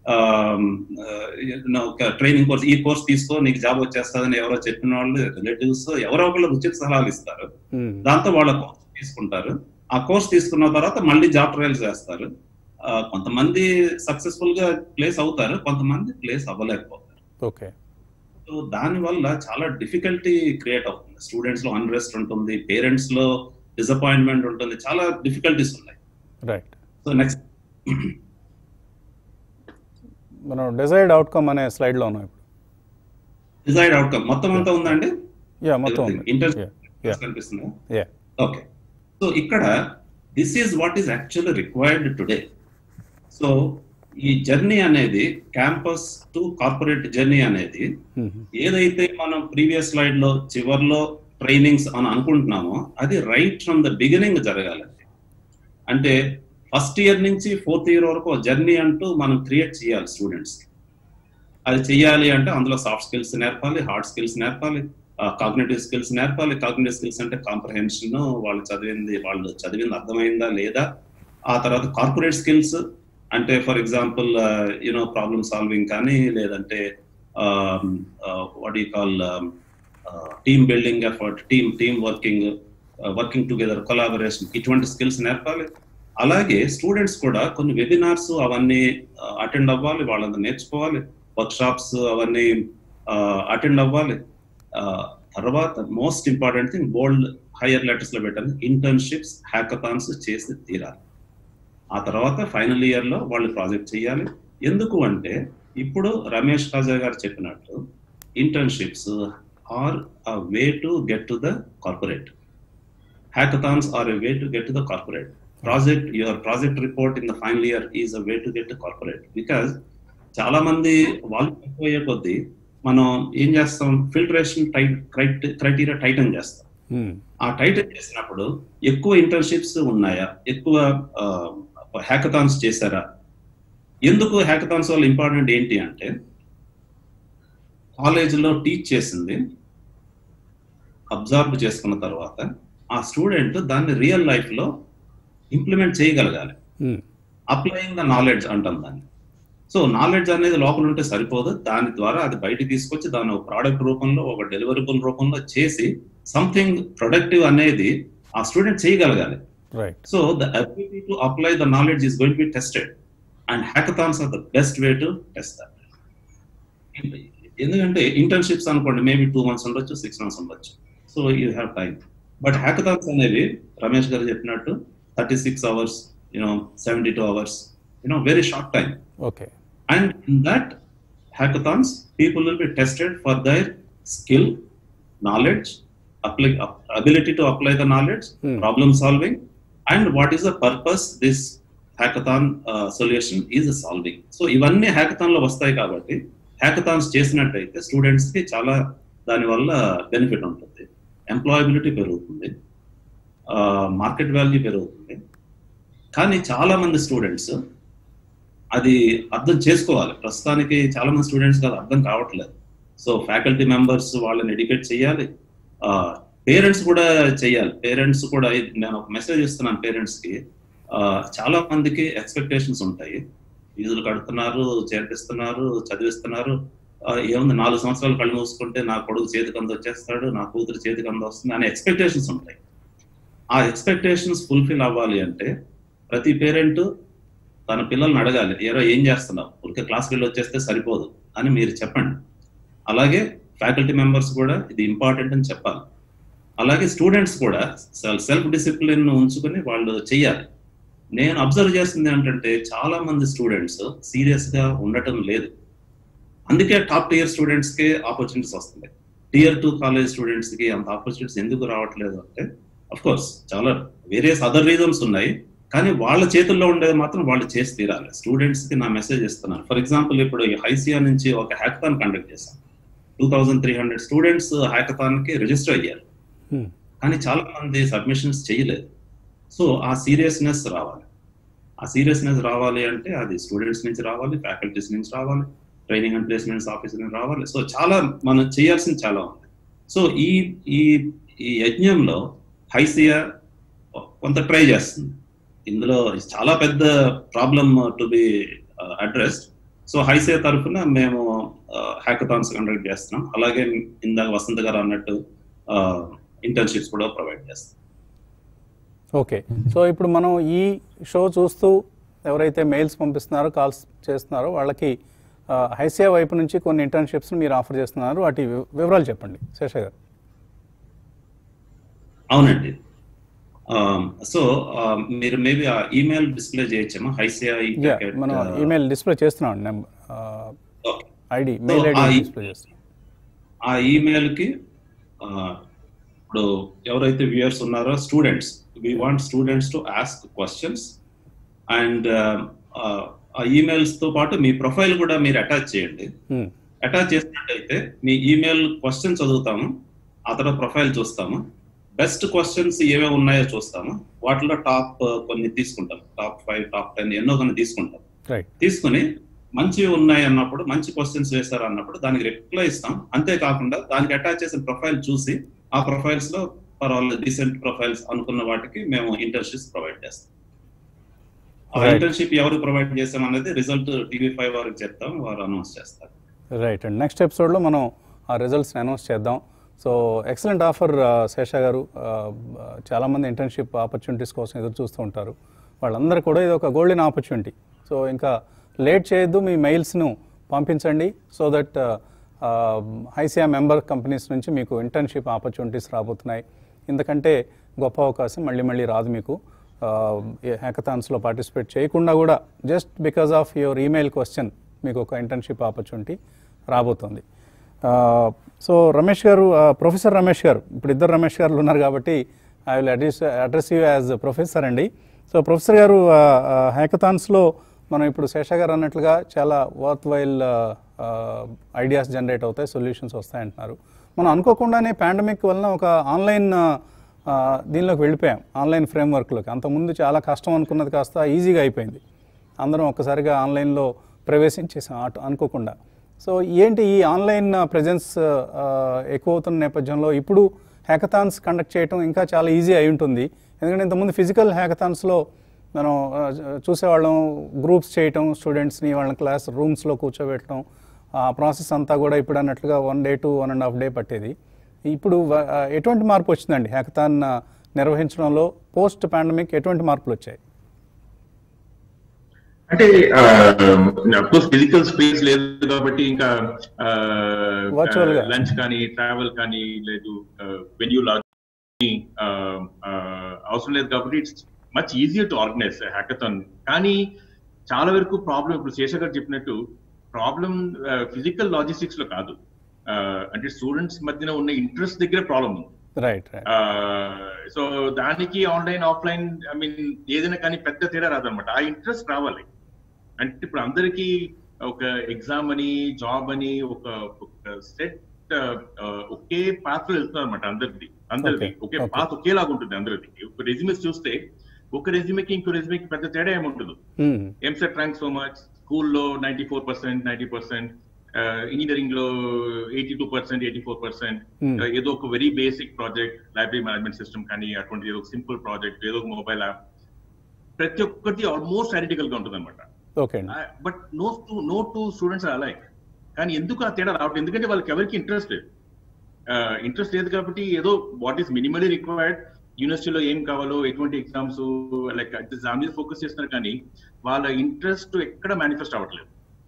ట్రైనింగ్ కోర్స్ ఈ కోర్స్ తీసుకో నీకు జాబ్ వచ్చేస్తుందని ఎవరో చెప్పిన వాళ్ళు రిలేటివ్స్ ఎవరో ఒకళ్ళు ఉచిత సలహాలు ఇస్తారు దాంతో వాళ్ళ కోర్స్ తీసుకుంటారు ఆ కోర్స్ తీసుకున్న తర్వాత మళ్ళీ జాబ్ ట్రయల్స్ చేస్తారు ఆ, కొంతమంది సక్సెస్ఫుల్ గా ప్లేస్ అవుతారు కొంతమంది ప్లేస్ అవ్వలేకపోతారు ఓకే సో దాని వల్ల చాలా డిఫికల్టీ క్రియేట్ అవుతుంది స్టూడెంట్స్ లో అన్రెస్ట్ ఉంటుంది పేరెంట్స్ లో డిసప్పాయింట్మెంట్ ఉంటుంది చాలా డిఫికల్టీస్ ఉన్నాయి రైట్ సో నెక్స్ట్ మనం డిజైర్డ్ అవుట్కమ్ అనే స్లైడ్లో ఉన్నాం ఇప్పుడు డిజైర్డ్ అవుట్కమ్ మొత్తం అంతా ఉందండి యా మొత్తం ఉంది ఇంటర్ యా కనిపిస్తుందా యా ఓకే సో ఇక్కడ this is what is actually required today so ఈ జర్నీ అనేది క్యాంపస్ టు కార్పొరేట్ జర్నీ అనేది ఏదైతే మనం ప్రీవియస్ స్లైడ్ లో చివర్లో ట్రైనింగ్స్ అని అనుకుంటున్నామో అది రైట్ ఫ్రమ్ ద బిగినింగ్ జరగాలండి అంటే ఫస్ట్ ఇయర్ నుంచి ఫోర్త్ ఇయర్ వరకు జర్నీ అంటూ మనం క్రియేట్ చేయాలి స్టూడెంట్స్ అది చెయ్యాలి అంటే అందులో సాఫ్ట్ స్కిల్స్ నేర్పాలి హార్డ్ స్కిల్స్ నేర్పాలి కాగ్నేటివ్ స్కిల్స్ నేర్పాలి కాగ్నేటివ్ స్కిల్స్ అంటే కాంప్రహెన్షన్ వాళ్ళు చదివింది వాళ్ళు చదివింది అర్థమైందా లేదా ఆ తర్వాత కార్పొరేట్ స్కిల్స్ అంటే for example you know problem solving కానీ లేదంటే what you call team building effort team team working working together collaboration ఇటువంటి స్కిల్స్ నేర్పాలి అలాగే స్టూడెంట్స్ కూడా కొన్ని వెబినార్స్ అవన్నీ అటెండ్ అవ్వాలి వాళ్ళంతా నేర్చుకోవాలి వర్క్ షాప్స్ అవన్నీ అటెండ్ అవ్వాలి తర్వాత most important thing bold higher letters లో పెట్టాలి ఇంటర్న్షిప్స్ హ్యాకథాన్స్ చేసి తీరాలి ఆ తర్వాత ఫైనల్ ఇయర్ లో వాళ్ళు ప్రాజెక్ట్ చేయాలి ఎందుకు అంటే ఇప్పుడు రమేష్ కాజా గారు చెప్పినట్టు internships are a way to get to the corporate hackathons are a way to get to the corporate project your project report in the final year is a way to get to corporate because చాలా మంది వాళ్ళు ఎక్కువయ్యే కొద్దీ మనం ఏం చేస్తాం filtration tight criteria Titan చేస్తాం ఆ టైటన్ చేసినప్పుడు ఎక్కువ ఇంటర్న్షిప్స్ ఉన్నాయా ఎక్కువ హ్యాకథాన్స్ చేశారా ఎందుకు హ్యాకథాన్స్ వల్ల ఇంపార్టెంట్ ఏంటి అంటే కాలేజీలో టీచ్ చేసింది అబ్జర్వ్ చేసుకున్న తర్వాత ఆ స్టూడెంట్ దాన్ని రియల్ లైఫ్ లో ఇంప్లిమెంట్ చేయగలగాలి అప్లయింగ్ ద నాలెడ్జ్ అంటాం దాన్ని సో నాలెడ్జ్ అనేది లోపల ఉంటే సరిపోదు దాని ద్వారా అది బయటికి తీసుకొచ్చి దాన్ని ఒక ప్రోడక్ట్ రూపంలో ఒక డెలివరబుల్ రూపంలో చేసి సంథింగ్ ప్రొడక్టివ్ అనేది ఆ స్టూడెంట్ చేయగలగాలి right so the ability to apply the knowledge is going be tested and hackathons are the best way to test that ఎందుకంటే ఇంటర్న్షిప్స్ అనుకోండి మేబీ టూ మంత్స్ ఉండొచ్చు సిక్స్ మంత్స్ ఉండొచ్చు so you have time but hackathons అనేవి రమేష్ గారు చెప్పినట్టు thirty six hours you know seventy two hours you know very short time okay and in that hackathons people will be tested for their skill knowledge apply, uh, ability to apply the knowledge Hmm. problem solving and what is the purpose this hackathon uh, solution is solving so ఇవన్నీ hackathon లో వస్తాయి కాబట్టి hackathons చేసినట్టయితే students కి చాలా దానివల్ల benefit ఉంటుంది employability పెరుగుతుంది మార్కెట్ వాల్యూ పెరుగుతుంది కానీ చాలా మంది స్టూడెంట్స్ అది అర్థం చేసుకోవాలి ప్రస్తుతానికి చాలా మంది స్టూడెంట్స్ అది అర్థం కావట్లేదు సో ఫ్యాకల్టీ మెంబర్స్ వాళ్ళని ఎడ్యుకేట్ చేయాలి పేరెంట్స్ కూడా చేయాలి పేరెంట్స్ కూడా ఇది- నేను ఒక మెసేజ్ ఇస్తున్నాను పేరెంట్స్ కి ఆ, చాలా మందికి ఎక్స్పెక్టేషన్స్ ఉంటాయి ఫీజులు కడుతున్నారు చేర్పిస్తున్నారు చదివిస్తున్నారు ఆ, ఏముంది నాలుగు సంవత్సరాలు కళ్ళు మూసుకుంటే నా కొడుకు చేతికి అంద వచ్చేస్తాడు నా కూతురు చేతికి అంద వస్తుంది అనే ఎక్స్పెక్టేషన్స్ ఉంటాయి ఆ ఎక్స్పెక్టేషన్స్ ఫుల్ఫిల్ అవ్వాలి అంటే ప్రతి పేరెంట్ తన పిల్లల్ని అడగాలి ఏరో ఏం చేస్తున్నావు ఊరికే క్లాస్కి వెళ్ళి వచ్చేస్తే సరిపోదు అని మీరు చెప్పండి అలాగే ఫ్యాకల్టీ మెంబర్స్ కూడా ఇది ఇంపార్టెంట్ అని చెప్పాలి అలాగే స్టూడెంట్స్ కూడా సెల్ఫ్ డిసిప్లిన్ ఉంచుకొని వాళ్ళు చెయ్యాలి నేను అబ్జర్వ్ చేస్తుంది ఏంటంటే చాలా మంది స్టూడెంట్స్ సీరియస్ గా ఉండటం లేదు అందుకే టాప్ టియర్ స్టూడెంట్స్ కి ఆపర్చునిటీస్ వస్తున్నాయి టియర్ టూ కాలేజ్ స్టూడెంట్స్ కి అంత ఆపర్చునిటీస్ ఎందుకు రావట్లేదు అంటే అఫ్ కోర్స్ చాలా వేరియస్ అదర్ రీజన్స్ ఉన్నాయి కానీ వాళ్ళ చేతుల్లో ఉండేది మాత్రం వాళ్ళు చేసి తీరాలి స్టూడెంట్స్ కి నా మెసేజ్ ఇస్తున్నాను ఫర్ ఎగ్జాంపుల్ ఇప్పుడు ఈ హైసియా నుంచి ఒక హ్యాకథాన్ కండక్ట్ చేశాం two thousand three hundred students hackathon కి రిజిస్టర్ అయ్యారు కానీ చాలా మంది సబ్మిషన్స్ చేయలేదు సో ఆ సీరియస్నెస్ రావాలి ఆ సీరియస్నెస్ రావాలి అంటే అది స్టూడెంట్స్ నుంచి రావాలి ఫ్యాకల్టీస్ నుంచి రావాలి ట్రైనింగ్ అండ్ ప్లేస్మెంట్స్ ఆఫీస్ నుంచి రావాలి సో చాలా మనం చేయాల్సింది చాలా ఉంది సో ఈ ఈ ఈ యజ్ఞంలో హైసియా కొంత ట్రై చేస్తుంది ఇందులో చాలా పెద్ద problem to be addressed so HYSEA తరఫున మేము హ్యాకథాన్స్ కండక్ట్ చేస్తున్నాం అలాగే ఇందాక వసంత్ గారు అన్నట్టు ఇంటర్న్షిప్స్ కూడా ప్రొవైడ్ చేస్తాం ఓకే సో ఇప్పుడు మనం ఈ షో చూస్తూ ఎవరైతే మెయిల్స్ పంపిస్తున్నారో కాల్స్ చేస్తున్నారో వాళ్ళకి ఆ, హైసియా వైపు నుంచి కొన్ని ఇంటర్న్షిప్స్ మీరు ఆఫర్ చేస్తున్నారు వాటి వి- వివరాలు చెప్పండి శేష గారు అవునండి సో మీరు మేబీ ఆ ఈమెయిల్ డిస్ప్లే చేయొచ్చేమో హైసియా యా మనం ఈమెయిల్ డిస్ప్లే చేస్తున్నాం నెంబర్ ఓకే ఐడి మెయిల్ ఆ ఐడి ఈ- డిస్ప్లే చేస్తాం ఆ ఈమెయిల్కి ఇప్పుడు ఎవరైతే వ్యూయర్స్ ఉన్నారో students we want students to ask questions and ఆ ఈమెయిల్స్ తో పాటు మీ ప్రొఫైల్ కూడా మీరు అటాచ్ చేయండి Hmm. అటాచ్ చేసినట్టయితే మీ ఈమెయిల్ క్వశ్చన్ చదువుతాము ఆ తర్వాత ప్రొఫైల్ చూస్తాము బెస్ట్ క్వశ్చన్స్ ఏమేమి ఉన్నాయో చూస్తాము వాటిలో టాప్ కొన్ని తీసుకుంటాం టాప్ ఫైవ్ టాప్ టెన్ ఎన్నో కొన్ని తీసుకుంటాం రైట్ తీసుకుని మంచివి ఉన్నాయి అన్నప్పుడు మంచి క్వశ్చన్స్ వేశారు అన్నప్పుడు దానికి రిప్లై ఇస్తాం అంతేకాకుండా దానికి అటాచ్ చేసిన ప్రొఫైల్ చూసి ఆ ప్రొఫైల్స్ లో పర్వాలేదు డీసెంట్ ప్రొఫైల్స్ అనుకున్న వాటికి మేము ఇంటర్న్షిప్స్ ప్రొవైడ్ చేస్తాం ఆ Right. ఇంటర్న్షిప్ ఎవరు ప్రొవైడ్ చేస్తాం అనేది రిజల్ట్ టీవీ ఫైవ్ వారికి చెప్తాం వారు అనౌన్స్ చేస్తారు రైట్ అండ్ నెక్స్ట్ ఎపిసోడ్లో మనం ఆ రిజల్ట్స్ని అనౌన్స్ చేద్దాం సో ఎక్సలెంట్ ఆఫర్ శేష గారు Uh, చాలామంది ఇంటర్న్షిప్ ఆపర్చునిటీస్ కోసం ఎదురు చూస్తూ ఉంటారు వాళ్ళందరూ కూడా ఇది ఒక గోల్డెన్ ఆపర్చునిటీ సో ఇంకా లేట్ చేయొద్దు మీ మెయిల్స్ను పంపించండి so that ICI member companies నుంచి మీకు ఇంటర్న్షిప్ ఆపర్చునిటీస్ రాబోతున్నాయి ఎందుకంటే గొప్ప అవకాశం మళ్ళీ మళ్ళీ రాదు మీకు హ్యాకథాన్స్లో పార్టిసిపేట్ చేయకుండా కూడా just because of your email question మీకు ఒక ఇంటర్న్షిప్ ఆపర్చునిటీ రాబోతుంది సో రమేష్ గారు ప్రొఫెసర్ రమేష్ గారు ఇప్పుడు ఇద్దరు రమేష్ గారు ఉన్నారు కాబట్టి I will address address you as professor అండి సో ప్రొఫెసర్ గారు హ్యాకథాన్స్లో మనం ఇప్పుడు శేష గారు అన్నట్లుగా చాలా వర్త్ వైల్ ఐడియాస్ జనరేట్ అవుతాయి సొల్యూషన్స్ వస్తాయి అంటున్నారు మనం అనుకోకుండానే పాండమిక్ వలన ఒక ఆన్లైన్ దీనిలోకి వెళ్ళిపోయాం ఆన్లైన్ ఫ్రేమ్వర్క్లోకి అంతకుముందు చాలా కష్టం అనుకున్నది కాస్త ఈజీగా అయిపోయింది అందరం ఒక్కసారిగా ఆన్లైన్లో ప్రవేశించేసాం అటు అనుకోకుండా సో ఏంటి ఈ ఆన్లైన్ ప్రజెన్స్ ఎక్కువ అవుతున్న నేపథ్యంలో ఇప్పుడు హ్యాకథాన్స్ కండక్ట్ చేయడం ఇంకా చాలా ఈజీ అయి ఉంటుంది ఎందుకంటే ఇంతకుముందు ఫిజికల్ హ్యాకథాన్స్లో మనం ఆ, చూసేవాళ్ళం గ్రూప్స్ చేయటం స్టూడెంట్స్ని వాళ్ళని క్లాస్ రూమ్స్లో కూర్చోబెట్టడం ఆ ప్రాసెస్ అంతా కూడా ఇప్పుడు అన్నట్లుగా one day to one and half day పట్టేది ఇప్పుడు వ- ఆ, ఎటువంటి మార్పు వచ్చిందండి హ్యాకథాన్ ఆ, నిర్వహించడంలో పోస్ట్ పాండమిక్ ఎటువంటి మార్పులు వచ్చాయి అంటే కోర్స్ ఫిజికల్ స్పేస్ లేదు కాబట్టి ఇంకా Virtual గా. లంచ్ కానీ ట్రావెల్ కానీ లేదు వెన్యూ లాజ్ అవసరం లేదు కాబట్టి it's much easier to organize hackathon కానీ చాలా వరకు ప్రాబ్లం ఇప్పుడు శేష గారు చెప్పినట్టు ప్రాబ్లం ఫిజికల్ లాజిస్టిక్స్ లో కాదు Uh, అంటే స్టూడెంట్స్ మధ్యన ఉన్న ఇంట్రెస్ట్ దగ్గర ప్రాబ్లం ఉంది రైట్ రైట్ సో దానికి ఆన్లైన్ ఆఫ్లైన్ ఐ మీన్ ఏదైనా కానీ పెద్ద తేడా రాదనమాట ఆ ఇంట్రెస్ట్ రావాలి అంటే ఇప్పుడు అందరికీ ఒక ఎగ్జామ్ అని జాబ్ అని ఒక సెట్ ఒకే పాత్ లో వెళ్తున్నారు అనమాట అందరిది అందరిది Okay, ఒకే okay. పాత్ ఒకేలాగా ఉంటుంది అందరిది ఒక రెజ్యూమెస్ చూస్తే ఒక రెజ్యూమేకి ఇంకో రెజ్యూమేకి పెద్ద తేడా ఏముంటుంది ఎంసెట్ ర్యాంక్ సో మచ్ స్కూల్లో ninety four percent ninety percent engineering లో eighty two percent eighty four percent Hmm. ఏదో ఒక very basic project library management system కానీ అటువంటి ఏదో సింపుల్ ప్రాజెక్ట్ ఏదో ఒక మొబైల్ యాప్ ప్రతి ఒక్కటి ఆల్మోస్ట్ ఐడెంటికల్ గా ఉంటుంది అనమాట ఓకే అండి but no to no to students alike కానీ ఎందుకు ఆ తేడా రావట్లేదు ఎందుకంటే వాళ్ళకి ఎవరికి ఇంట్రెస్ట్ లేదు ఇంట్రెస్ట్ లేదు కాబట్టి ఏదో వాట్ ఈస్ మినిమలీ రిక్వైర్డ్ యూనివర్సిటీలో ఏం కావాలో ఎటువంటి ఎగ్జామ్స్ లైక్ దాని మీద ఫోకస్ చేస్తున్నారు కానీ వాళ్ళ ఇంట్రెస్ట్ ఎక్కడ మేనిఫెస్ట్ అవ్వట్లేదు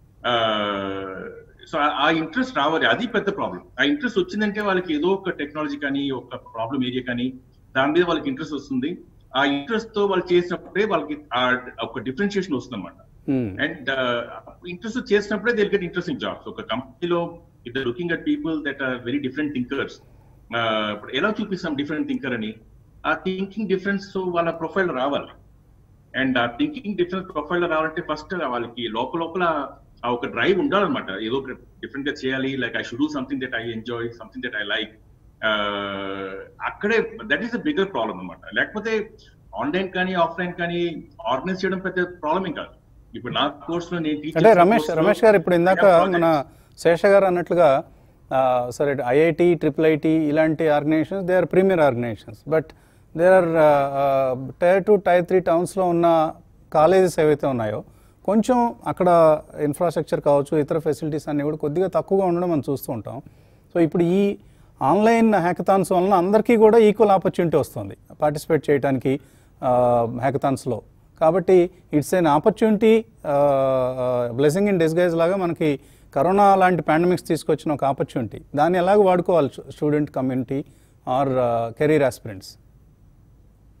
సో ఆ ఇంట్రెస్ట్ రావాలి అది పెద్ద ప్రాబ్లం ఆ ఇంట్రెస్ట్ వచ్చిందంటే వాళ్ళకి ఏదో ఒక టెక్నాలజీ కానీ ఒక ప్రాబ్లం ఏరియా కానీ దాని మీద వాళ్ళకి ఇంట్రెస్ట్ వస్తుంది ఆ ఇంట్రెస్ట్ తో వాళ్ళు చేసినప్పుడే వాళ్ళకి ఆ ఒక డిఫరెన్షియేషన్ వస్తుంది అనమాట అండ్ ఇంట్రెస్ట్ చేసినప్పుడే దిల్ గెట్ ఇంట్రెస్టింగ్ జాబ్స్ ఒక కంపెనీలో it looking at people that are very different thinkers ఇప్పుడు ఎలా చూపిస్తాం డిఫరెంట్ థింకర్ అని ఆ థింకింగ్ డిఫరెన్స్ వాళ్ళ ప్రొఫైల్ రావాలి అండ్ ఆ థింకింగ్ డిఫరెన్స్ ప్రొఫైల్ రావాలంటే ఫస్ట్ వాళ్ళకి లోపల లోపల ఆ ఒక డ్రైవ్ ఉండాలన్నమాట ఏదో ఒక డిఫరెంట్ గా చేయాలి like I should do something that I enjoy something that I like అక్కడే that is the bigger problem అనమాట లేకపోతే ఆన్లైన్ కానీ ఆఫ్లైన్ కానీ ఆర్గనైజ్ చేయడం పెద్ద ప్రాబ్లం ఏం కాదు ఇప్పుడు నా కోర్స్ లో నేను teach అంటే చేసిన రమేష్ course లో రమేష్ గారు ఇప్పుడు ఇందాక I have projects. మన శేష గారు అన్నట్లుగా ఆ, సరే ఐఐటి ట్రిపుల్ ఐటి ఇలాంటి organisations they are premier organisations but there are tier two tier three టౌన్స్లో ఉన్న కాలేజెస్ ఏవైతే ఉన్నాయో కొంచెం అక్కడ ఇన్ఫ్రాస్ట్రక్చర్ కావచ్చు ఇతర ఫెసిలిటీస్ అన్నీ కూడా కొద్దిగా తక్కువగా ఉండడం మనం చూస్తూ ఉంటాం సో ఇప్పుడు ఈ ఆన్లైన్ హ్యాకథాన్స్ వలన అందరికీ కూడా ఈక్వల్ ఆపర్చునిటీ వస్తుంది పార్టిసిపేట్ చేయడానికి హ్యాకథాన్స్లో కాబట్టి it's an opportunity blessing in disguise లాగా మనకి కరోనా లాంటి పాండమిక్స్ తీసుకొచ్చిన ఒక ఆపర్చునిటీ దాన్ని ఎలాగ వాడుకోవాలి student community or career aspirants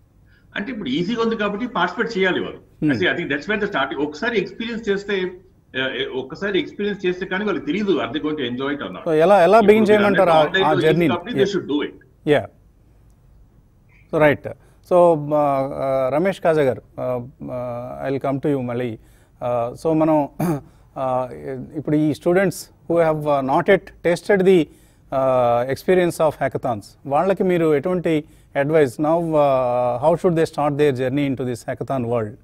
అంటే ఇప్పుడు ఈజీగా ఉంది కాబట్టి పార్టిసిపేట్ చేయాలి వాళ్ళు Hmm. I think that's when the starting ఒకసారి ఎక్స్పీరియన్స్ చేస్తే ఒక్కసారి ఎక్స్పీరియన్స్ చేస్తే కానీ వాళ్ళకి తెలియదు అర్థం గోయింగ్ టు ఎంజాయ్ ఇట్ అన్నారు సో ఎలా ఎలా బిగిన్ చేయమంటారు ఆ- ఆ journey they should do it yeah so right so Ramesh Kaja గారు I will come to you మళ్ళీ సో మనం uh, ఇప్పుడు ఈ students who have not at tasted the experience of hackathons వాళ్ళకి మీరు ఎటువంటి advice now how should they start their journey into this hackathon world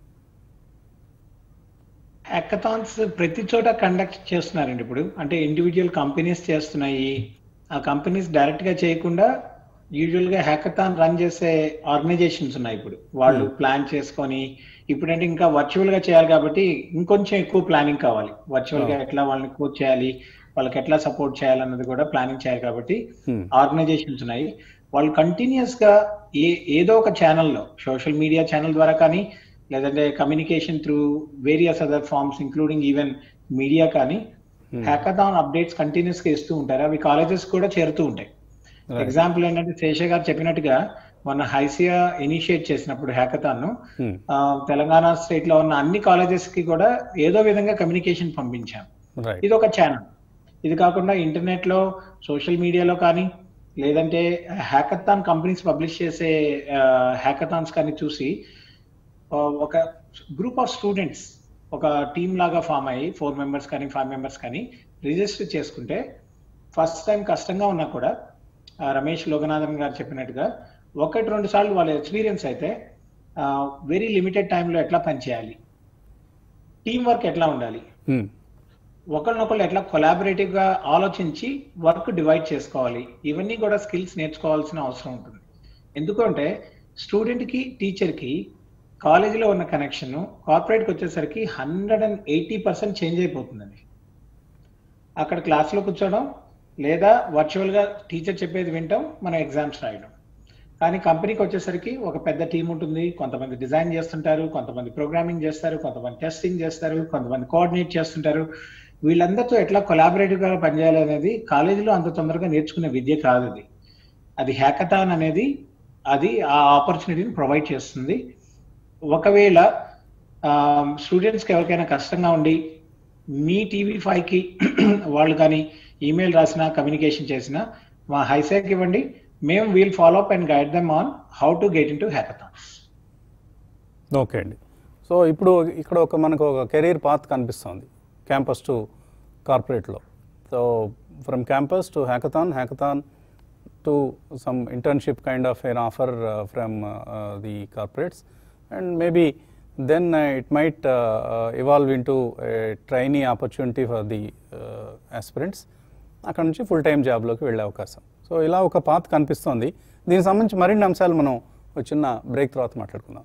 hackathons ప్రతి చోట conduct చేస్తున్నారండి ఇప్పుడు అంటే ఇండివిజువల్ కంపెనీస్ చేస్తున్నాయి ఆ కంపెనీస్ డైరెక్ట్ గా చేయకుండా యూజువల్ గా హ్యాకథాన్ రన్ చేసే ఆర్గనైజేషన్స్ ఉన్నాయి ఇప్పుడు వాళ్ళు ప్లాన్ చేసుకొని ఇప్పుడంటే ఇంకా వర్చువల్ గా చేయాలి కాబట్టి ఇంకొంచెం ఎక్కువ ప్లానింగ్ కావాలి వర్చువల్ గా ఎట్లా వాళ్ళని కోచ్ చేయాలి వాళ్ళకి ఎట్లా సపోర్ట్ చేయాలన్నది కూడా ప్లానింగ్ చేయాలి కాబట్టి Hmm. ఆర్గనైజేషన్స్ ఉన్నాయి వాళ్ళు కంటిన్యూస్ గా ఏ ఏదో ఒక ఛానల్లో సోషల్ మీడియా ఛానల్ ద్వారా కానీ లేదంటే communication through various other forms including even media కానీ హ్యాకథాన్ అప్డేట్స్ కంటిన్యూస్ గా ఇస్తూ ఉంటారు అవి కాలేజెస్ కూడా చేరుతూ ఉంటాయి Right. ఎగ్జాంపుల్ ఏంటంటే శేష గారు చెప్పినట్టుగా మన హైసియా ఇనిషియేట్ చేసినప్పుడు హ్యాకథాన్ ను Hmm. ఆ, తెలంగాణ స్టేట్ లో ఉన్న అన్ని కాలేజెస్ కి కూడా ఏదో విధంగా కమ్యూనికేషన్ పంపించాం రైట్ ఇది ఒక ఛానల్ ఇది కాకుండా ఇంటర్నెట్ లో సోషల్ మీడియాలో కానీ లేదంటే హ్యాకథాన్ కంపెనీస్ పబ్లిష్ చేసే హ్యాకథాన్స్ కానీ చూసి ఆ, ఒక గ్రూప్ ఆఫ్ స్టూడెంట్స్ ఒక టీమ్ లాగా ఫామ్ అయ్యి ఫోర్ మెంబర్స్ కానీ ఫైవ్ మెంబర్స్ కానీ రిజిస్టర్ చేసుకుంటే ఫస్ట్ టైం కష్టంగా ఉన్నా కూడా ఆ, రమేష్ లోకనాథన్ గారు చెప్పినట్టుగా ఒకటి రెండు సార్లు వాళ్ళ ఎక్స్పీరియన్స్ అయితే వెరీ లిమిటెడ్ టైంలో ఎట్లా పనిచేయాలి టీం వర్క్ ఎట్లా ఉండాలి ఒకరినొకరు ఎట్లా కొలాబరేటివ్ గా ఆలోచించి వర్క్ డివైడ్ చేసుకోవాలి ఇవన్నీ కూడా స్కిల్స్ నేర్చుకోవాల్సిన అవసరం ఉంటుంది ఎందుకంటే స్టూడెంట్ కి టీచర్ కి కాలేజీలో ఉన్న కనెక్షన్ కార్పొరేట్ కి వచ్చేసరికి hundred and eighty percent change అయిపోతుందండి అక్కడ క్లాస్లో కూర్చోవడం లేదా వర్చువల్ గా టీచర్ చెప్పేది వింటాం మనం ఎగ్జామ్స్ రాయడం కానీ కంపెనీకి వచ్చేసరికి ఒక పెద్ద టీం ఉంటుంది కొంతమంది డిజైన్ చేస్తుంటారు కొంతమంది ప్రోగ్రామింగ్ చేస్తారు కొంతమంది టెస్టింగ్ చేస్తారు కొంతమంది కోఆర్డినేట్ చేస్తుంటారు వీళ్ళందరితో ఎట్లా కొలాబరేటివ్ గా పనిచేయాలి అనేది కాలేజీలో అంత తొందరగా నేర్చుకునే విద్య కాదు అది అది హ్యాకథాన్ అనేది అది ఆ ఆపర్చునిటీని ప్రొవైడ్ చేస్తుంది ఒకవేళ స్టూడెంట్స్ కి ఎవరికైనా కష్టంగా ఉండి మీ టీవీ ఫైవ్ కి వాళ్ళు కానీ ఈమెయిల్ రాసినా కమ్యూనికేషన్ చేసినా మా హైసెక్ ఇవ్వండి మేము we'll follow up and guide them on how to get into hackathons okay అండి సో ఇప్పుడు ఇక్కడ ఒక మనకు ఒక కెరీర్ పాత్ కనిపిస్తుంది క్యాంపస్ టు కార్పొరేట్లో so from campus to hackathon hackathon to some internship kind of an offer from the corporates and maybe then it might evolve into trainee opportunity for the aspirants అక్కడ నుంచి full time జాబ్లోకి వెళ్ళే అవకాశం so ఇలా ఒక path కనిపిస్తోంది దీనికి సంబంధించి మరిన్ని అంశాలు మనం ఒక చిన్న బ్రేక్ తర్వాత మాట్లాడుకుందాం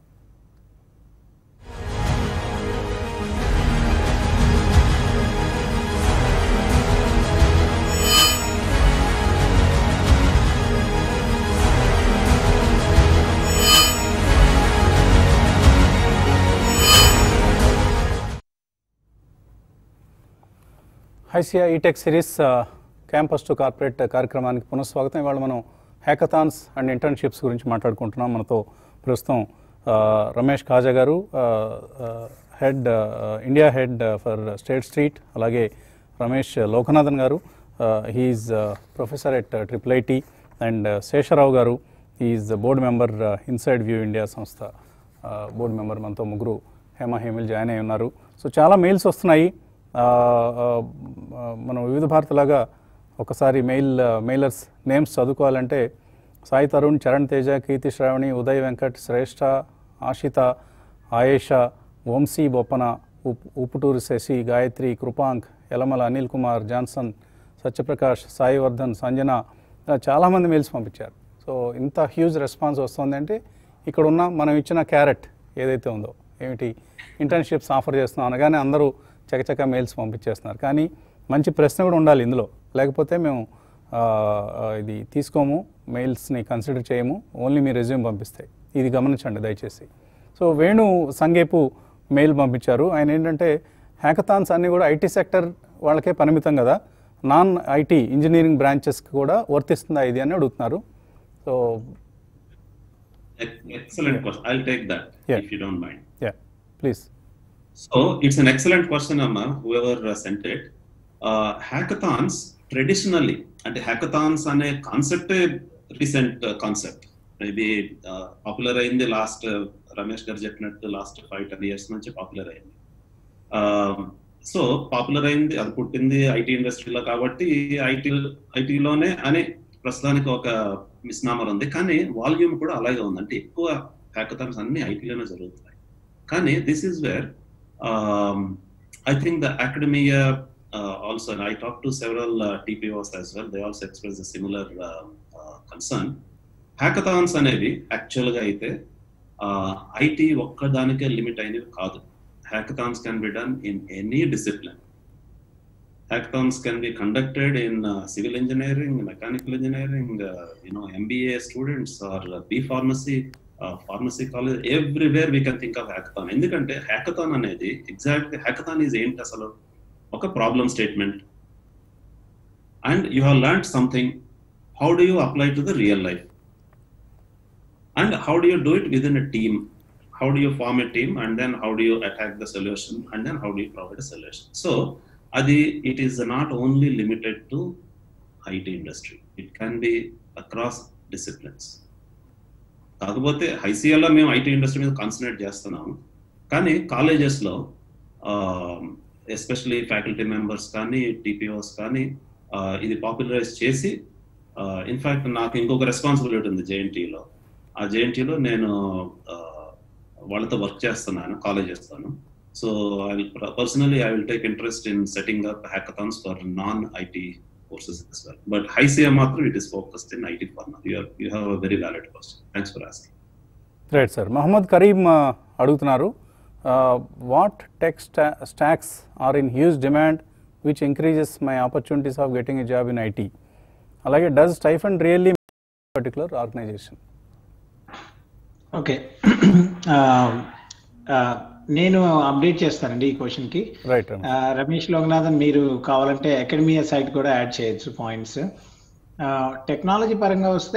HYSEA etech series campus to corporate కార్యక్రమానికి పునఃస్వాగతం ఇవాళ మనం హ్యాకథాన్స్ అండ్ ఇంటర్న్షిప్స్ గురించి మాట్లాడుకుంటున్నాం మనతో ప్రస్తుతం ఆ, రమేష్ కాజా గారు head India head for State Street అలాగే రమేష్ లోకనాథన్ గారు he is professor at triple IT and Sesharao గారు is board member inside view India సంస్థ బోర్డు మెంబర్ మనతో ముగ్గురు హేమ హేమిల్ జాయిన్ అయి ఉన్నారు సో చాలా మెయిల్స్ వస్తున్నాయి ఆ, ఆ, మనం వివిధ భారతిలాగా ఒకసారి మెయిల్ మెయిలర్స్ నేమ్స్ చదువుకోవాలంటే సాయి తరుణ్ చరణ్ తేజ కీర్తి శ్రావణి ఉదయ్ వెంకట్ శ్రేష్ఠ ఆషిత ఆయేష వంశీ బొప్పన ఉప్ ఉప్పుటూరు శశి గాయత్రి కృపాంక్ యలమల అనిల్ కుమార్ జాన్సన్ సత్యప్రకాష్ సాయివర్ధన్ సంజన ఇలా చాలామంది మెయిల్స్ పంపించారు సో ఇంత హ్యూజ్ రెస్పాన్స్ వస్తుంది అంటే ఇక్కడ ఉన్న మనం ఇచ్చిన క్యారెట్ ఏదైతే ఉందో ఏమిటి ఇంటర్న్షిప్స్ ఆఫర్ చేస్తున్నాం అనగానే అందరూ చకచక మెయిల్స్ పంపించేస్తున్నారు కానీ మంచి ప్రశ్న కూడా ఉండాలి ఇందులో లేకపోతే మేము ఆ, ఆ, ఇది తీసుకోము మెయిల్స్ని కన్సిడర్ చేయము ఓన్లీ మీ రెజ్యూమ్ పంపిస్తే ఇది గమనించండి దయచేసి సో వేణు సంగేపు మెయిల్ పంపించారు ఆయన ఏంటంటే హ్యాకథాన్స్ అన్నీ కూడా ఐటీ సెక్టర్ వాళ్ళకే పరిమితం కదా నాన్ ఐటీ ఇంజనీరింగ్ బ్రాంచెస్కి కూడా వర్తిస్తుందా ఇది అని అడుగుతున్నారు so Ex- Excellent question. I'll take that Yeah. if you don't mind. Yeah please So it's an excellent question, Amma, whoever uh, sent it. Uh, hackathons traditionally, అంటే హ్యాకథాన్స్ అనే కాన్సెప్టే రీసెంట్ కాన్సెప్ట్ మేబీ పాపులర్ అయింది last Ramesh గారు చెప్పినట్టు last five ten years నుంచి popular అయింది so popular అయింది అది పుట్టింది ఐటీ ఇండస్ట్రీలో కాబట్టి ఐటీ ఐటీలోనే అని ప్రస్తుతానికి ఒక మిస్నామర్ ఉంది కానీ వాల్యూమ్ కూడా అలాగే ఉంది అంటే ఎక్కువ హ్యాకథాన్స్ అన్ని ఐటీలోనే జరుగుతున్నాయి కానీ this is where I think the academia also I talk to several TPOs as well they also express the similar concern hackathons అనేవి యాక్చువల్గా అయితే ఐటీ ఒక్కదానికే లిమిట్ అయినవి కాదు hackathons can be done in any discipline. Hackathons can be conducted in uh, civil engineering, mechanical engineering, uh, you know, MBA students or uh, B pharmacy, uh, pharmacy college, everywhere we can think of hackathon. ఎందుకంటే hackathon అనేది exact hackathon is ఏంటి అసలు ఒక problem statement and you have learn something how do you apply to the real life and how do you do it with in a team how do you form a team and then how do you attack the solution and then how do you provide a solution so adi it is not only limited to IT industry it can be across disciplines కాకపోతే ఐసీఎల్లో మేము IT industry మీద concentrate చేస్తున్నాము కానీ కాలేజెస్లో especially faculty members కానీ టీపీఓస్ కానీ ఇది popularise చేసి ఇన్ఫ్యాక్ట్ నాకు ఇంకొక రెస్పాన్సిబిలిటీ ఉంది జేఎన్టీలో ఆ జేఎన్టీలో నేను వాళ్ళతో వర్క్ చేస్తున్నాను కాలేజ్ చేస్తాను so I will personally I will take interest in setting up hackathons for non IT courses as well. But HiCA మాత్రం it is focused in IT for now. You have, you have a very valid question. Thanks for asking. Right sir Mohammed Karim ఆ, అడుగుతున్నారు what tech stacks are in huge demand which increases my opportunities of getting a job in IT అలాగే does stipend really particular organisation okay నేను update చేస్తానండి ఈ క్వశ్చన్కి right ఆ, రమేష్ లోకనాథన్ మీరు కావాలంటే అకాడమీ సైట్ కూడా యాడ్ చేయొచ్చు పాయింట్స్ టెక్నాలజీ పరంగా వస్తే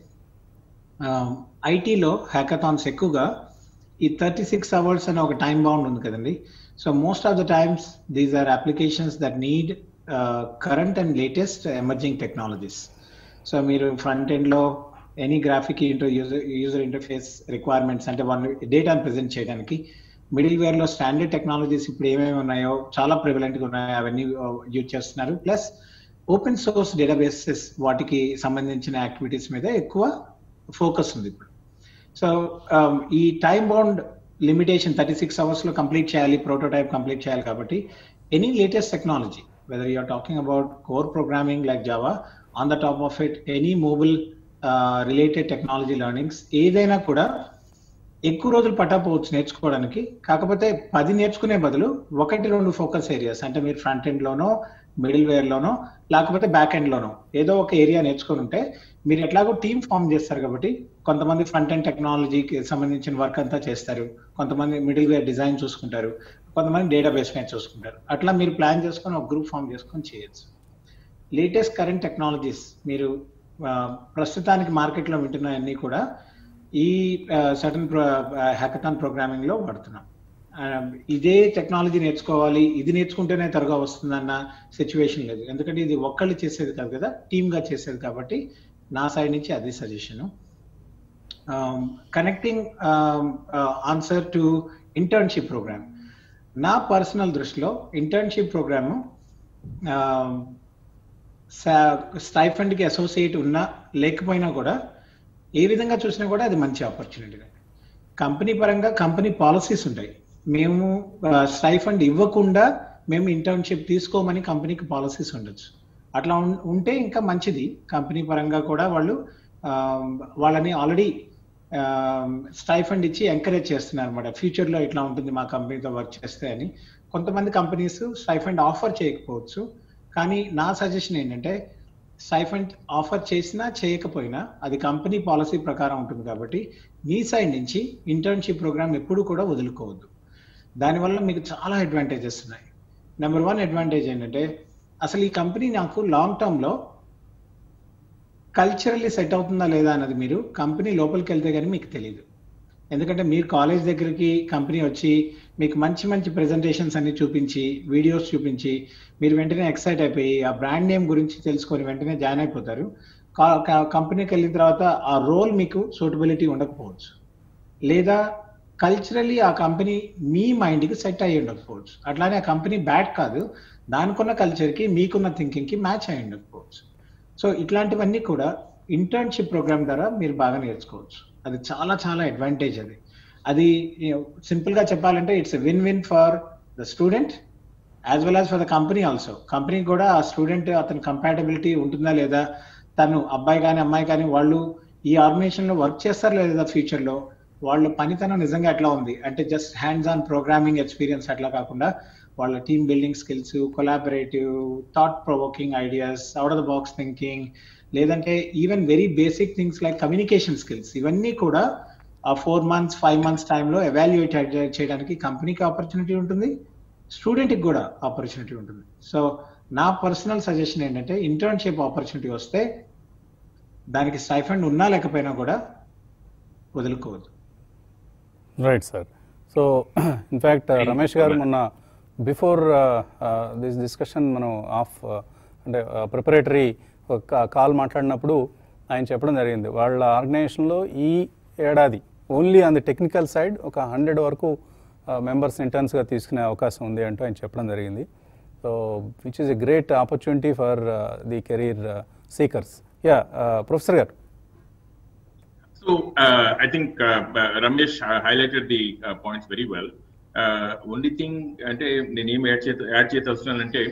ఐటీలో హ్యాకథాన్స్ ఎక్కువగా ఈ థర్టీ సిక్స్ అవర్స్ అనే ఒక టైం బౌండ్ ఉంది కదండి so most of the times these are applications that need current and latest emerging technologies so మీరు ఫ్రంట్ ఎండ్లో any graphic into user user interface requirements అంటే వాళ్ళు డేటాను ప్రజెంట్ చేయడానికి మిడిల్ వేర్ లో స్టాండర్డ్ టెక్నాలజీస్ ఇప్పుడు ఏమేమి ఉన్నాయో చాలా ప్రివలెంట్ గా ఉన్నాయో అవన్నీ యూజ్ చేస్తున్నారు ప్లస్ ఓపెన్ సోర్స్ డేటాబేసెస్ వాటికి సంబంధించిన యాక్టివిటీస్ మీద ఎక్కువ ఫోకస్ ఉంది ఇప్పుడు సో ఈ time bound limitation thirty six hours లో కంప్లీట్ చేయాలి ప్రోటోటైప్ కంప్లీట్ చేయాలి కాబట్టి any latest technology whether you're talking about core programming like Java on the top of it any mobile related technology learnings ఏదైనా కూడా ఎక్కువ రోజులు పట్టకపోవచ్చు నేర్చుకోవడానికి కాకపోతే పది నేర్చుకునే బదులు ఒకటి రెండు ఫోకస్ ఏరియాస్ అంటే మీరు ఫ్రంట్ ఎండ్ లోనో మిడిల్ వేర్ లోనో లేకపోతే బ్యాక్ ఎండ్ లోనో ఏదో ఒక ఏరియా నేర్చుకుని ఉంటే మీరు ఎట్లాగో టీమ్ ఫామ్ చేస్తారు కాబట్టి కొంతమంది ఫ్రంట్ ఎండ్ టెక్నాలజీకి సంబంధించిన వర్క్ అంతా చేస్తారు కొంతమంది మిడిల్ వేర్ డిజైన్ చూసుకుంటారు కొంతమంది డేటాబేస్ మీద చూసుకుంటారు అట్లా మీరు ప్లాన్ చేసుకొని ఒక గ్రూప్ ఫామ్ చేసుకొని చేయొచ్చు లేటెస్ట్ కరెంట్ టెక్నాలజీస్ మీరు ఆ, ప్రస్తుతానికి మార్కెట్లో వింటున్నవన్నీ కూడా ఈ సటన్ హ్యాకథాన్ ప్రోగ్రామింగ్ లో వాడుతున్నాం ఆ, ఇదే టెక్నాలజీ నేర్చుకోవాలి ఇది నేర్చుకుంటేనే త్వరగా వస్తుందన్న సిచ్యువేషన్ లేదు ఎందుకంటే ఇది ఒక్కళ్ళు చేసేది కాదు కదా టీమ్ గా చేసేది కాబట్టి నా సైడ్ నుంచి అది suggestion connecting answer to internship programme నా పర్సనల్ దృష్టిలో ఇంటర్న్షిప్ ప్రోగ్రాము స్టైఫండ్ కి అసోసియేట్ ఉన్నా లేకపోయినా కూడా ఏ విధంగా చూసినా కూడా అది మంచి ఆపర్చునిటీ కంపెనీ పరంగా కంపెనీ పాలసీస్ ఉంటాయి మేము స్టైఫండ్ ఇవ్వకుండా మేము ఇంటర్న్షిప్ తీసుకోమని కంపెనీకి పాలసీస్ ఉండొచ్చు అట్లా ఉం- ఉంటే ఇంకా మంచిది కంపెనీ పరంగా కూడా వాళ్ళు ఆ, వాళ్ళని ఆల్రెడీ స్టైఫండ్ ఇచ్చి ఎంకరేజ్ చేస్తున్నారు అనమాట ఫ్యూచర్ లో ఇట్లా ఉంటుంది మా కంపెనీతో వర్క్ చేస్తే అని కొంతమంది కంపెనీస్ స్టైఫండ్ ఆఫర్ చేయకపోవచ్చు కానీ నా సజెషన్ ఏంటంటే స్టైఫండ్ ఆఫర్ చేసినా చేయకపోయినా అది కంపెనీ పాలసీ ప్రకారం ఉంటుంది కాబట్టి మీ సైడ్ నుంచి ఇంటర్న్షిప్ ప్రోగ్రామ్ ఎప్పుడు కూడా వదులుకోవద్దు దానివల్ల మీకు చాలా అడ్వాంటేజెస్ ఉన్నాయి నెంబర్ వన్ అడ్వాంటేజ్ ఏంటంటే అసలు ఈ కంపెనీ నాకు లాంగ్ టర్మ్ లో కల్చరల్లీ సెట్ అవుతుందా లేదా అన్నది మీరు కంపెనీ లోపలికి వెళ్తే కానీ మీకు తెలియదు ఎందుకంటే మీరు కాలేజ్ దగ్గరికి కంపెనీ వచ్చి మీకు మంచి మంచి ప్రెజెంటేషన్స్ అన్ని చూపించి వీడియోస్ చూపించి మీరు వెంటనే ఎక్సైట్ అయిపోయి ఆ బ్రాండ్ నేమ్ గురించి తెలుసుకొని వెంటనే జాయిన్ అయిపోతారు కంపెనీకి వెళ్ళిన తర్వాత ఆ రోల్ మీకు సూటబిలిటీ ఉండకపోవచ్చు లేదా కల్చరలీ ఆ కంపెనీ మీ మైండ్కి సెట్ అయ్యి ఉండకపోవచ్చు అట్లానే ఆ కంపెనీ బ్యాడ్ కాదు దానికున్న కల్చర్కి మీకున్న థింకింగ్కి మ్యాచ్ అయ్యి ఉండకపోవచ్చు సో ఇట్లాంటివన్నీ కూడా ఇంటర్న్షిప్ ప్రోగ్రామ్ ద్వారా మీరు బాగా నేర్చుకోవచ్చు అది చాలా చాలా అడ్వాంటేజ్ అది అది సింపుల్ గా చెప్పాలంటే it's win win for the student as well as for the company also company కూడా ఆ స్టూడెంట్ అతని కంపాటబిలిటీ ఉంటుందా లేదా తను అబ్బాయి కానీ అమ్మాయి కానీ వాళ్ళు ఈ ఆర్గనైజేషన్ లో వర్క్ చేస్తారు లేదా ఫ్యూచర్ లో వాళ్ళ పనితనం నిజంగా ఎట్లా ఉంది అంటే just hands on programming experience అట్లా కాకుండా వాళ్ళ team building skills collaborative thought provoking ideas out of the box thinking లేదంటే even very basic things like communication skills ఇవన్నీ కూడా ఆ ఫోర్ మంత్స్ ఫైవ్ మంత్స్ టైంలో ఎవాల్యుయేట్ చేయడానికి కంపెనీకి ఆపర్చునిటీ ఉంటుంది స్టూడెంట్కి కూడా ఆపర్చునిటీ ఉంటుంది సో నా పర్సనల్ సజెషన్ ఏంటంటే ఇంటర్న్షిప్ ఆపర్చునిటీ వస్తే దానికి స్టైఫండ్ ఉన్నా లేకపోయినా కూడా వదులుకోవద్దు right sir so in fact Ramesh గారు మొన్న బిఫోర్ దిస్ డిస్కషన్ మనం ఆఫ్ అంటే ప్రిపరేటరీ కాల్ మాట్లాడినప్పుడు ఆయన చెప్పడం జరిగింది వాళ్ళ ఆర్గనైజేషన్లో ఈ ఏడాది only on the technical side ఒక హండ్రెడ్ వరకు మెంబర్స్ ఇంటర్న్స్గా తీసుకునే అవకాశం ఉంది అంటూ ఆయన చెప్పడం జరిగింది so which is a great opportunity for the career seekers yeah professor గారు So uh, I think uh, uh, Ramesh uh, highlighted the uh, points very well. Uh, only thing అంటే నేనేం యాడ్ చే యాడ్ చేయాల్సినానంటే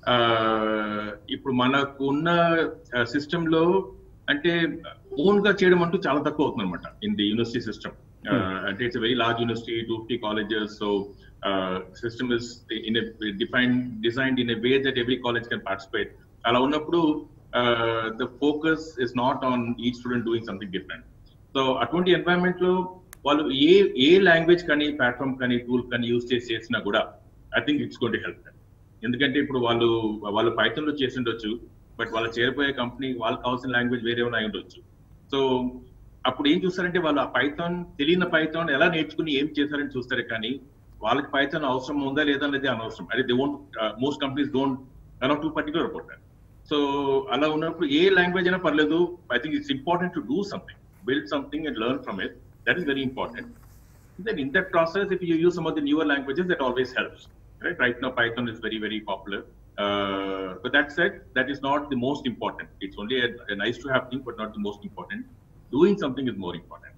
ఇప్పుడు మనకు ఉన్న system లో అంటే own గా చేయడం అంటూ చాలా తక్కువ అవుతుంది అనమాట ఇన్ ది యూనివర్సిటీ సిస్టమ్ అంటే it's very large university two fifty colleges so system is in define designed in a way that every college can participate అలా ఉన్నప్పుడు the focus is not on ఈ student doing something different so అటువంటి environment లో వాళ్ళు ఏ ఏ language కానీ platform కానీ టూల్ కానీ యూజ్ చేసి చేసినా కూడా I think it's going to help ఎందుకంటే ఇప్పుడు వాళ్ళు వాళ్ళు పైథన్ లో చేసి ఉండొచ్చు బట్ వాళ్ళు చేరిపోయే కంపెనీ వాళ్ళకి కావాల్సిన లాంగ్వేజ్ వేరే ఉన్నాయి ఉండొచ్చు సో అప్పుడు ఏం చూస్తారంటే వాళ్ళు ఆ పైథాన్ తెలియని పైథాన్ ఎలా నేర్చుకుని ఏం చేశారని చూస్తారు కానీ వాళ్ళకి పైథాన్ అవసరం ఉందా లేదా అనేది అనవసరం అదే they won't most companies don't not to particular about that so అలా ఉన్నప్పుడు ఏ లాంగ్వేజ్ అయినా పర్లేదు I think it's important to do something build something and learn from it. That is very important. Then in that process, if you use some of the newer languages, that always helps. Right? Right now, Python is very, very popular. Uh, but that said, that is not the most important. It's only a, a nice to have thing, but not the most important. Doing something is more important.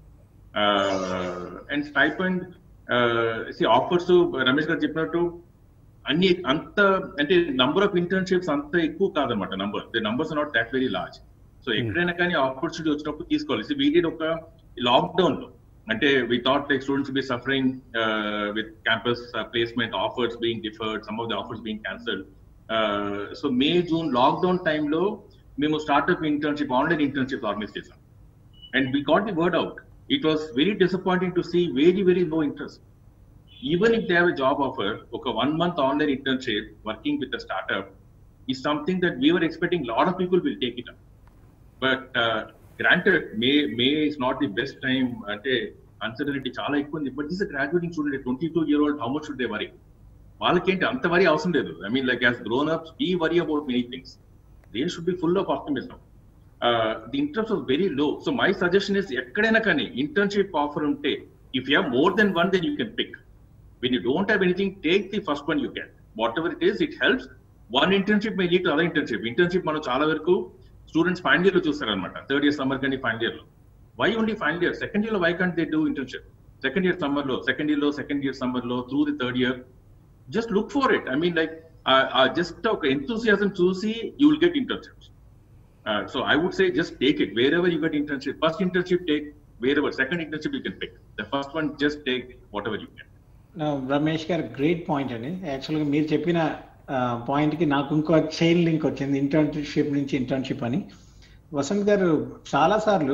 Uh, and stipend, uh, see, offers to Ramesh గారు చెప్పినట్టు అన్ని అంత అంటే number of internships అంత ఎక్కువ కాదనమాట number the numbers not that very large so ఎక్కడైనా కానీ ఆపర్చునిటీ వచ్చినప్పుడు తీసుకోవాలి సో వీడి ఒక లాక్డౌన్ లో అంటే we thought like students be suffering with campus placement offers being deferred some of the offers being cancelled so May June lockdown టైంలో మేము startup internship online internship organise చేసాం and we got the word out it was very disappointing to see very very low interest even if they have job offer ఒక one month online internship working with startup is something that we were expecting a lot of people will take it up. But uh, granted, May May is not the best time. అంటే uncertainty చాలా ఎక్కువ ఉంది but this graduating student twenty two year old how much should they worry వాళ్ళకేంటి అంత worry అవసరం లేదు I mean like as grown ups we worry about many things they should be full of optimism the interest was very low so my suggestion is ఎక్కడైనా కానీ internship offer ఉంటే if you have more than one then you can pick when you don't have anything, take the first one you get. Whatever it is, it helps. One internship may lead to other internship. Internship మనం చాలా వరకు students final year లో చూస్తారనమాట third year summer కానీ final year లో why only final year second year లో why can't they do internship second year summer లో second year లో సెకండ్ ఇయర్ సమ్మర్ లో through the third year just look for it I mean like just ఒక enthusiasm చూసి you will get internships so I would say just take it wherever you get internship first internship take wear ever second internship you can pick the first one just take whatever you can Ramesh garu great point అండి యాక్చువల్గా మీరు చెప్పిన point కి నాకు ఇంకో chain link వచ్చింది internship నుంచి internship అని వసంత్ గారు చాలా సార్లు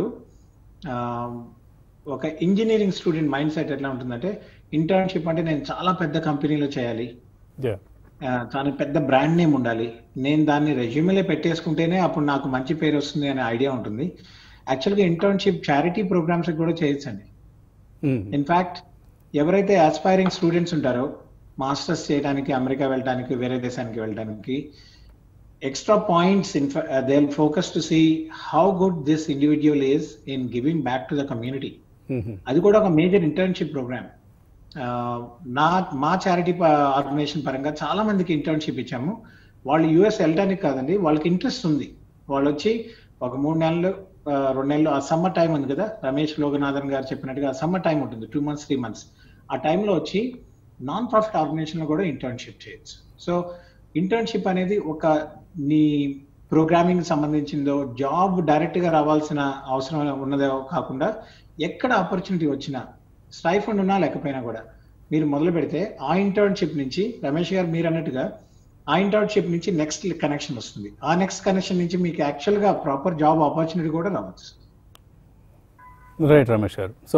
ఒక ఇంజనీరింగ్ స్టూడెంట్ మైండ్ సెట్ ఎట్లా ఉంటుందంటే ఇంటర్న్షిప్ అంటే నేను చాలా పెద్ద కంపెనీలో చేయాలి చాలా పెద్ద బ్రాండ్ నేమ్ ఉండాలి నేను దాన్ని రెజ్యూమేలే పెట్టేసుకుంటేనే అప్పుడు నాకు మంచి పేరు వస్తుంది అనే ఐడియా ఉంటుంది యాక్చువల్గా ఇంటర్న్షిప్ చారిటీ ప్రోగ్రామ్స్ కూడా చేయొచ్చండి ఇన్ఫాక్ట్ ఎవరైతే ఆస్పైరింగ్ స్టూడెంట్స్ ఉంటారో మాస్టర్స్ చేయడానికి అమెరికా వెళ్ళడానికి వేరే దేశానికి వెళ్ళడానికి extra points in they focus to see how good this individual is in giving back to the community అది కూడా ఒక మేజర్ ఇంటర్న్షిప్ ప్రోగ్రామ్ నా మా చారిటీ ఆర్గనైజేషన్ పరంగా చాలా మందికి ఇంటర్న్షిప్ ఇచ్చాము వాళ్ళు యుఎస్ వెళ్ళడానికి కాదండి వాళ్ళకి ఇంట్రెస్ట్ ఉంది వాళ్ళు వచ్చి ఒక మూడు నెలలు ఆ, రెండు నెలలు ఆ సమ్మర్ టైం ఉంది కదా రమేష్ లోగనాథన్ గారు చెప్పినట్టుగా సమ్మర్ టైం ఉంటుంది టూ మంత్స్ త్రీ మంత్స్ ఆ టైంలో వచ్చి నాన్ ప్రాఫిట్ ఆర్గనైజేషన్ లో కూడా ఇంటర్న్షిప్ చేయొచ్చు సో ఇంటర్న్షిప్ అనేది ఒక నీ ప్రోగ్రామింగ్ సంబంధించిందో జాబ్ డైరెక్ట్ గా రావాల్సిన అవసరం ఉన్నదో కాకుండా ఎక్కడ ఆపర్చునిటీ వచ్చినా స్టైఫండ్ ఉన్నా లేకపోయినా కూడా మీరు మొదలు పెడితే ఆ ఇంటర్న్షిప్ నుంచి రమేష్ గారు మీరు అన్నట్టుగా ఆ ఇంటర్న్షిప్ నుంచి నెక్స్ట్ కనెక్షన్ వస్తుంది ఆ నెక్స్ట్ కనెక్షన్ నుంచి మీకు యాక్చువల్ గా ప్రాపర్ జాబ్ ఆపర్చునిటీ కూడా రావచ్చు రైట్ రమేష్ గారు సో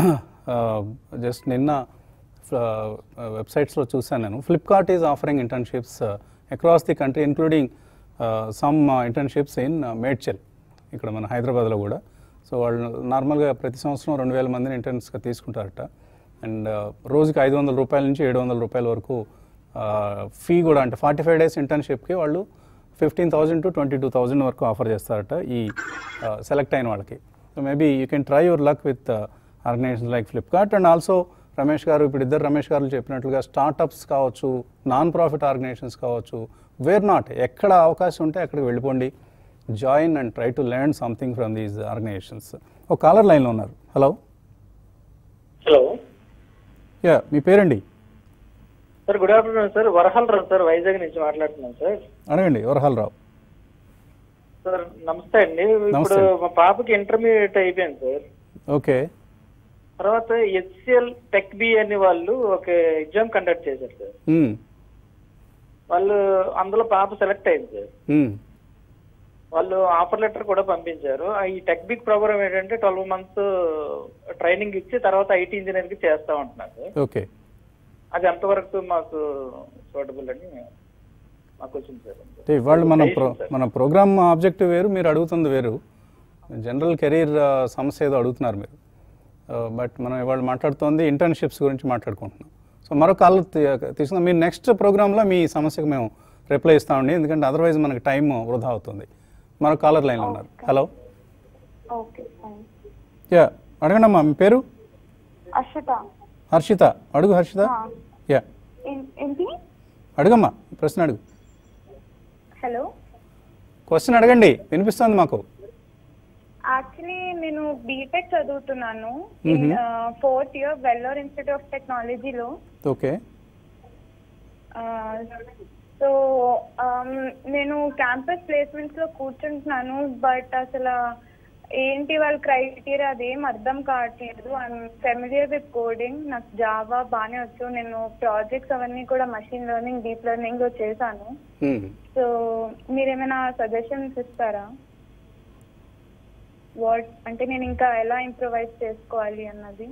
జస్ట్ నిన్న వెబ్సైట్స్లో చూశాను నేను Flipkart is offering internships across the country including some internships in Medchal ఇక్కడ మన హైదరాబాద్లో కూడా సో వాళ్ళు నార్మల్గా ప్రతి సంవత్సరం రెండు వేల మందిని ఇంటర్న్స్గా తీసుకుంటారట అండ్ రోజుకి ఐదు వందల రూపాయల నుంచి ఏడు వందల రూపాయల వరకు ఫీ కూడా అంటే ఫార్టీ ఫైవ్ డేస్ ఇంటర్న్షిప్కి వాళ్ళు fifteen thousand to twenty two thousand వరకు ఆఫర్ చేస్తారట ఈ సెలెక్ట్ అయిన వాళ్ళకి so maybe you can try your luck with organisation like Flipkart and also Ramesh garu ఇప్పుడు ఇద్దరు రమేష్ గారు చెప్పినట్లుగా స్టార్టప్స్ కావచ్చు నాన్ ప్రాఫిట్ ఆర్గనైజేషన్స్ కావచ్చు వేర్ నాట్ ఎక్కడ అవకాశం ఉంటే అక్కడికి వెళ్ళిపోండి join and try to learn something from these organisations ఒక కాలర్ లైన్లో ఉన్నారు హలో హలో యా మీ పేరండి sir good afternoon sir Varahal Rao sir Vizag నుంచి మాట్లాడుతున్నాను సార్ అడగండి వరహాల్ రావు సార్ నమస్తే అండి ఇప్పుడు నమస్తే. మా పాపకి ఇంటర్మీడియట్ అయిపోయింది సార్ ఓకే తర్వాత హెచ్సిఎల్ టెక్ బి అని వాళ్ళు ఒక ఎగ్జామ్ కండక్ట్ చేశారు సార్ వాళ్ళు అందులో పాప సెలెక్ట్ అయింది సార్ వాళ్ళు ఆఫర్ లెటర్ కూడా పంపించారు ఆ ఈ టెక్ బిగ్ ప్రోగ్రామ్ ఏంటంటే ట్వెల్వ్ మంత్స్ ట్రైనింగ్ ఇచ్చి తర్వాత ఐటీ ఇంజనీర్ కి చేస్తా ఉంటున్నారు సార్ ఓకే అది ఎంతవరకు మాకు సూటబుల్ అని మాకు వచ్చింది సార్ అంటే ఇవాళ మన ప్రో సార్. మన ప్రోగ్రామ్ ఆబ్జెక్టివ్ వేరు మీరు అడుగుతుంది వేరు జనరల్ కెరీర్ సమస్య ఏదో అడుగుతున్నారు మీరు బట్ మనం ఇవాళ మాట్లాడుతోంది ఇంటర్న్షిప్స్ గురించి మాట్లాడుకుంటున్నాం సో మరో కాల్ తీసుకుందాం మీరు నెక్స్ట్ ప్రోగ్రాంలో మీ సమస్యకు మేము రిప్లై ఇస్తామండి ఎందుకంటే అదర్వైజ్ మనకి టైం వృధా అవుతుంది మరో కాలర్ లైన్లో ఉన్నారు హలో ఓకే ఫైన్ యా అడగండి అమ్మా మీ పేరు అశ్వత హర్షిత అడుగు హర్షిత ఆ. యా ఏం- ఏంటి అడుగమ్మా ప్రశ్న అడుగు హలో క్వశ్చన్ అడగండి వినిపిస్తుంది మాకు యాక్చువల్లీ నేను బీటెక్ చదువుతున్నాను Mhm. Fourth year Vellore institute of టెక్నాలజీలో ఓకే సో నేను క్యాంపస్ ప్లేస్మెంట్స్ లో కూర్చుంటున్నాను బట్ అసలు ఏంటి వాళ్ళ క్రైటీరియా అదేం అర్థం కావట్లేదు ఐఎమ్ ఫెమిలియర్ విత్ కోడింగ్ నాకు జావా బాగానే వచ్చు నేను ప్రాజెక్ట్స్ అవన్నీ కూడా మషిన్ లెర్నింగ్ డీప్ లెర్నింగ్ లో చేశాను సో మీరేమైనా సజెషన్స్ ఇస్తారా వాట్ అంటే నేను ఇంకా ఎలా ఇంప్రూవైజ్ చేసుకోవాలి అన్నది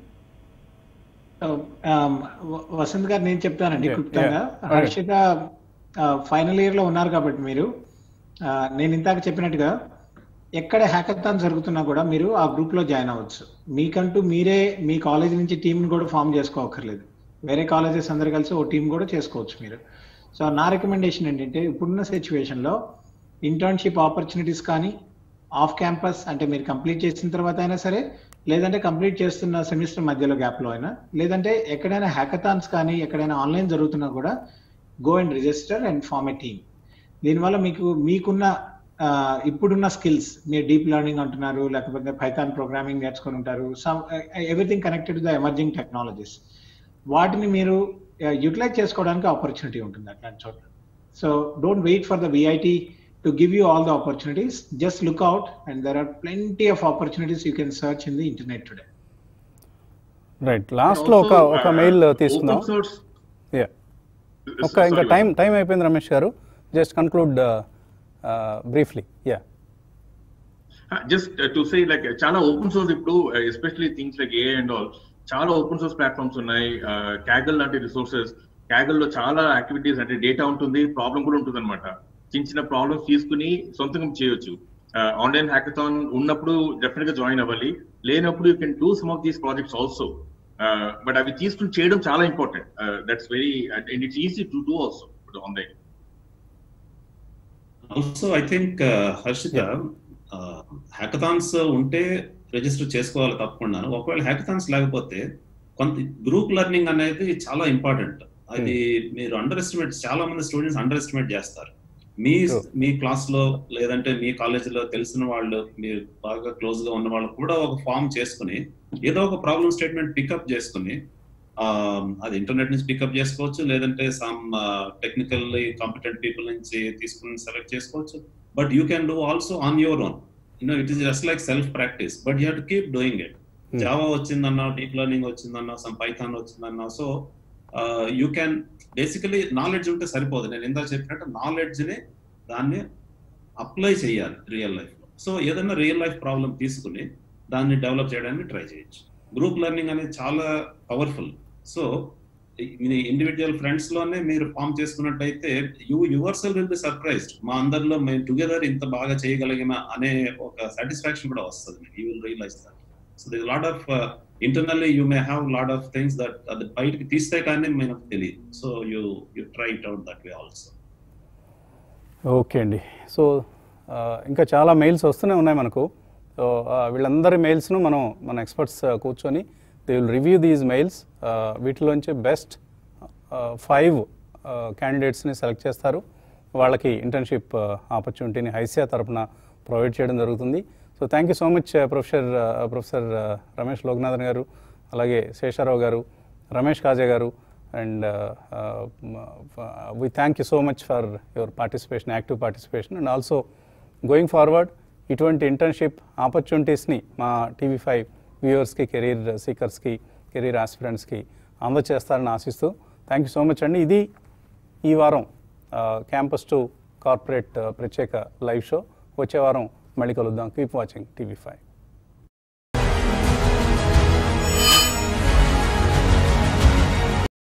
Um, వ- వసంత్ గారు నేను చెప్తానండి Yeah, క్లుప్తంగా yeah. హర్షిత ఫైనల్ ఇయర్ లో ఉన్నారు కాబట్టి మీరు ఆ, నేను ఇందాక చెప్పినట్టుగా ఎక్కడ హ్యాకథాన్ జరుగుతున్నా కూడా మీరు ఆ గ్రూప్ లో జాయిన్ అవ్వచ్చు మీకంటూ మీరే మీ కాలేజ్ నుంచి టీం కూడా ఫామ్ చేసుకోవక్కర్లేదు వేరే కాలేజెస్ అందరు కలిసి ఓ టీం కూడా చేసుకోవచ్చు మీరు సో నా రికమెండేషన్ ఏంటంటే ఇప్పుడున్న సిచ్యువేషన్ లో ఇంటర్న్షిప్ ఆపర్చునిటీస్ కానీ ఆఫ్ క్యాంపస్ అంటే మీరు కంప్లీట్ చేసిన తర్వాత అయినా సరే లేదంటే కంప్లీట్ చేస్తున్న సెమిస్టర్ మధ్యలో గ్యాప్ లో అయినా లేదంటే ఎక్కడైనా హ్యాకథాన్స్ కానీ ఎక్కడైనా ఆన్లైన్ జరుగుతున్నా కూడా go and register and form a team దీనివల్ల మీకు మీకున్న ఆ, ఇప్పుడున్న స్కిల్స్ మీరు డీప్ లెర్నింగ్ అంటున్నారు లేకపోతే పైథాన్ ప్రోగ్రామింగ్ నేర్చుకొని ఉంటారు some everything connected the emerging technologies వాటిని మీరు యూటిలైజ్ చేసుకోవడానికి ఆపర్చునిటీ ఉంటుంది అట్లాంటి చోట్ల so don't wait for the VIT to give you all the opportunities just look out and there are plenty of opportunities you can search in the internet today right లాస్ట్లో ఒక ఒక mail తీసుకుందాం open source yeah ఒక ఇంకా time time అయిపోయింది Ramesh garu just conclude briefly ya just to say like చాలా open source ఇప్పుడు especially things like a and all చాలా ఓపెన్ సోర్స్ ప్లాట్ఫామ్స్ ఉన్నాయి క్యాగల్ లాంటి రిసోర్సెస్ క్యాగల్ లో చాలా యాక్టివిటీస్ అంటే డేటా ఉంటుంది ప్రాబ్లం కూడా ఉంటుంది అనమాట చిన్న చిన్న ప్రాబ్లమ్స్ తీసుకుని సొంతంగా చేయొచ్చు ఆన్లైన్ హ్యాకథాన్ ఉన్నప్పుడు డెఫినెట్ గా జాయిన్ అవ్వాలి లేనప్పుడు you can do some of these projects also but అవి తీసుకుని చేయడం చాలా important that's very and it's easy to do also online also I think Harshita hackathons ఉంటే రిజిస్టర్ చేసుకోవాలి తప్పకుండా ఒకవేళ హ్యాకథాన్స్ లేకపోతే కొంత గ్రూప్ లెర్నింగ్ అనేది చాలా ఇంపార్టెంట్ అది మీరు అండర్ ఎస్టిమేట్ చాలా మంది స్టూడెంట్స్ అండర్ ఎస్టిమేట్ చేస్తారు మీ True. మీ క్లాస్ లో లేదంటే మీ కాలేజీలో తెలిసిన వాళ్ళు మీరు బాగా క్లోజ్ గా ఉన్న వాళ్ళు కూడా ఒక ఫామ్ చేసుకుని ఏదో ఒక ప్రాబ్లమ్ స్టేట్మెంట్ పికప్ చేసుకుని ఆ, అది ఇంటర్నెట్ నుంచి పికప్ చేసుకోవచ్చు లేదంటే సమ్ టెక్నికల్ కాంపిటెంట్ పీపుల్ నుంచి తీసుకుని సెలెక్ట్ చేసుకోవచ్చు but you can do also on your own you know it is just like self practice but you to keep doing it Hmm. Java వచ్చిందన్నా డీప్ లెర్నింగ్ వచ్చిందన్నా some Python వచ్చిందన్నా so you can basically knowledge ఉంటే సరిపోదు నేను ఇందా చెప్పినట్టు knowledge ని దాన్ని అప్లై చేయాలి రియల్ లైఫ్ లో సో ఏదైనా రియల్ లైఫ్ ప్రాబ్లం తీసుకుని దాన్ని డెవలప్ చేయడానికి ట్రై చేయొచ్చు గ్రూప్ లెర్నింగ్ అనేది చాలా పవర్ఫుల్ సో మీ ఇండివిజువల్ ఫ్రెండ్స్ లోనే మీరు ఫామ్ చేసుకున్నట్టయితే you yourself will be surprised మా అందరిలో మేము టుగెదర్ ఇంత బాగా చేయగలిగిన అనే ఒక సాటిస్ఫాక్షన్ కూడా వస్తుంది you will realise that so this lot of internally you may have lot of things that అది బయటకి తీస్తే కానీ మనకు తెలియదు so you you try it out that way also okay అండి సో ఆ, ఇంకా చాలా మెయిల్స్ వస్తూనే ఉన్నాయి మనకు సో ఆ, వీళ్ళందరి మెయిల్స్ను మనం మన ఎక్స్పర్ట్స్ కూర్చొని they will review these mails వీటిలోంచి బెస్ట్ ఫైవ్ క్యాండిడేట్స్ని సెలెక్ట్ చేస్తారు వాళ్ళకి ఇంటర్న్షిప్ ఆపర్చునిటీని హైసియా తరపున ప్రొవైడ్ చేయడం జరుగుతుంది so thank you so much professor professor Ramesh Loknathan garu అలాగే Sesharao garu Ramesh Kaje garu and we thank you so much for your participation active participation and also going forward ఇటువంటి ఇంటర్న్షిప్ ఆపర్చునిటీస్ని మా టీవీ ఫైవ్ వ్యూవర్స్కి కెరీర్ సీకర్స్కి కెరీర్ ఆస్పిరెంట్స్కి అందజేస్తారని ఆశిస్తూ థ్యాంక్ యూ సో మచ్ అండి ఇది ఈ వారం క్యాంపస్ టు కార్పొరేట్ ప్రత్యేక లైవ్ షో వచ్చే వారం మళ్ళీ కలుద్దాం కీప్ వాచింగ్ టీవీ ఫైవ్